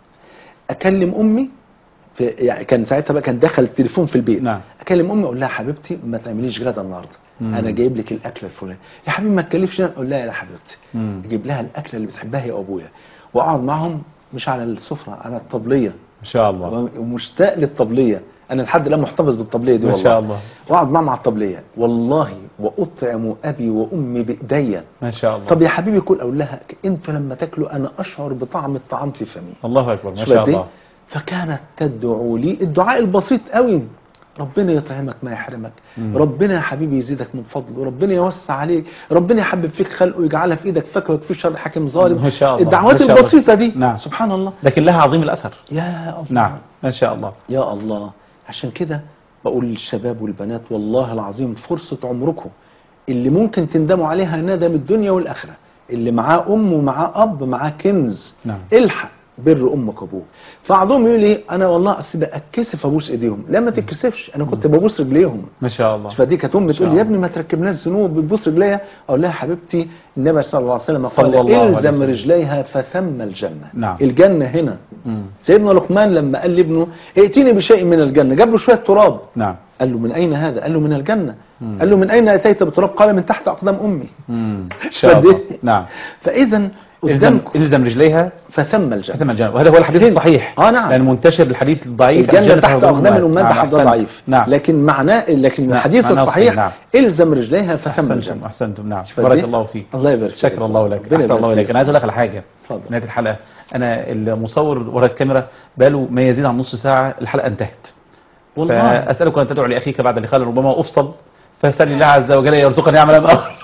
اكلم امي في يعني كان ساعتها بقى كان دخل التليفون في البيت نعم. اكلم امي اقول لها حبيبتي ما تعمليش غدا النهارده مم. انا جايب لك الاكله الفلانيه يا حبيبي ما تكلفش اقول لها يا حبيبتي مم. اجيب لها الاكله اللي بتحبها يا ابويا واقعد معهم مش على السفره على الطبليه إن شاء الله ومشتاق للطبليه انا لحد الان محتفظ بالطبليه دي ما والله شاء الله واقعد معهم على الطبليه والله واطعم ابي وامي بايديا ما شاء الله طب يا حبيبي كل اقول لها انتوا لما تاكلوا انا اشعر بطعم الطعام في فمي الله أكبر ما شوف شاء قد إيه؟ الله فكانت تدعو لي الدعاء البسيط قوي ربنا يطعمك ما يحرمك مم. ربنا يا حبيبي يزيدك من فضله ربنا يوسع عليك ربنا يحبب فيك خلقه ويجعلها في ايدك فكه ويكفي شر حاكم ظالم ما شاء الله. الدعوات ما شاء الله. البسيطه دي نعم. سبحان الله لكن لها عظيم الأثر يا الله نعم ما شاء الله يا الله عشان كده بقول للشباب والبنات والله العظيم فرصة عمركم اللي ممكن تندموا عليها ندم الدنيا والآخرة اللي معاه أم ومعاه أب معاه كنز نعم. الحق بر أمك وأبوك فبعضهم يقول لي أنا والله أصل بتكسف أبوس إيديهم لا ما تتكسفش أنا كنت ببوس رجليهم ما شاء الله فدي كانت أم بتقول لي شاء يا ابني ما تركبناش ذنوب بتبوس رجليا أقول لها حبيبتي النبي صلى الله عليه وسلم صلى قال الله عليه الزم وسلم. رجليها فثم الجنة نعم. الجنة هنا مم. سيدنا لقمان لما قال لابنه ائتني بشيء من الجنة جاب له شوية تراب نعم قال له من أين هذا قال له من الجنة مم. قال له من أين أتيت بتراب قال من تحت أقدام أمي مم. إن شاء فدي- الله نعم فإذا الزم, قدامكم الزم رجليها فثم الجنة حتم الجنة وهذا هو الحديث هنا. الصحيح آه نعم. لأن منتشر الحديث الضعيف الجنة تحت حفظ أقدام الأمهات نعم، ده حد أحسنت. ضعيف نعم لكن معناه لكن نعم، الحديث معناه الصحيح صحيح، نعم. الزم رجليها فثم أحسنتم الجنة أحسنتم نعم فدي- بارك الله فيك الله يبارك فيك شكر الله لك ربنا أحسن الله يبارك إليك فيك. أنا عايز أقول لك على حاجة اتفضل. في نهاية الحلقة أنا المصور ورا الكاميرا بقاله ما يزيد عن نص ساعة الحلقة انتهت والله فأسألك أن تدعو لأخيك بعد اللقاء ربما أفصل فاسأل الله عز وجل يرزقني عملا آخر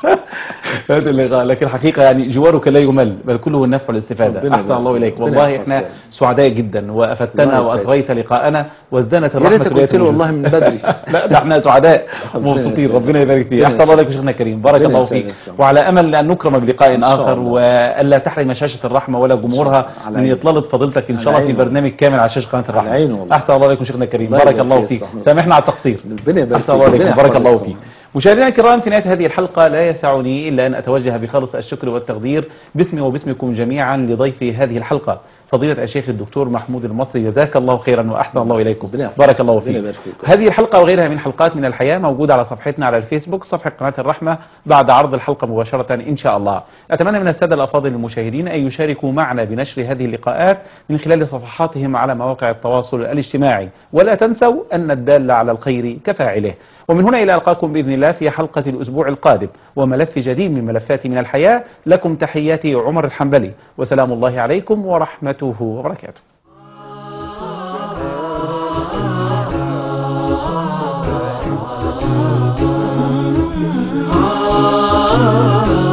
هذا اللقاء لكن الحقيقة يعني جوارك لا يمل بل كله النفع والاستفادة ربنا أحسن الله يبارك إليك فيك. والله ربنا إحنا يحفظك. سعداء جدا وأفدتنا الله يسعدك. وأثريت لقاءنا وازدانت يا الرحمة ريتك ليلة قلت له الوجود. والله من بدري لا ده احنا سعداء ربنا مبسوطين يسعدك. ربنا يبارك فيك ربنا احسن الله يسعدك. لك شيخنا الكريم بارك ربنا الله يسعدك فيك يا أستاذ. وعلى امل ان نكرم بلقاء إن شاء اخر الله. والا تحرم شاشه الرحمه ولا جمهورها على من عيني. اطلاله فضيلتك ان على شاء الله في عيني. برنامج كامل على شاشه قناه الرحمه عيني والله. احسن الله لكم شيخنا الكريم الله بارك يبارك الله فيك فيك يا صاحبي. سامحنا على التقصير ربنا يبارك احسن فيك. الله عليكم ربنا بارك يحفظك الله يا فيك صاحبي. مشاهدينا الكرام في نهايه هذه الحلقه لا يسعني الا ان اتوجه بخالص الشكر والتقدير باسمي وباسمكم جميعا لضيف هذه الحلقه فضيله الشيخ الدكتور محمود المصري جزاك الله خيرا واحسن الله اليكم ربنا يحفظك. بارك الله ربنا فيك يبارك فيك. هذه الحلقة وغيرها من حلقات من الحياة موجودة على صفحتنا على الفيسبوك صفحة قناة الرحمة بعد عرض الحلقة مباشرة إن شاء الله أتمنى من السادة الأفاضل المشاهدين أن يشاركوا معنا بنشر هذه اللقاءات من خلال صفحاتهم على مواقع التواصل الاجتماعي ولا تنسوا أن الدال على الخير كفاعله ومن هنا إلى ألقاكم بإذن الله في حلقة الأسبوع القادم وملف جديد من ملفات من الحياة لكم تحياتي عمر الحنبلي وسلام الله عليكم ورحمته وبركاته ah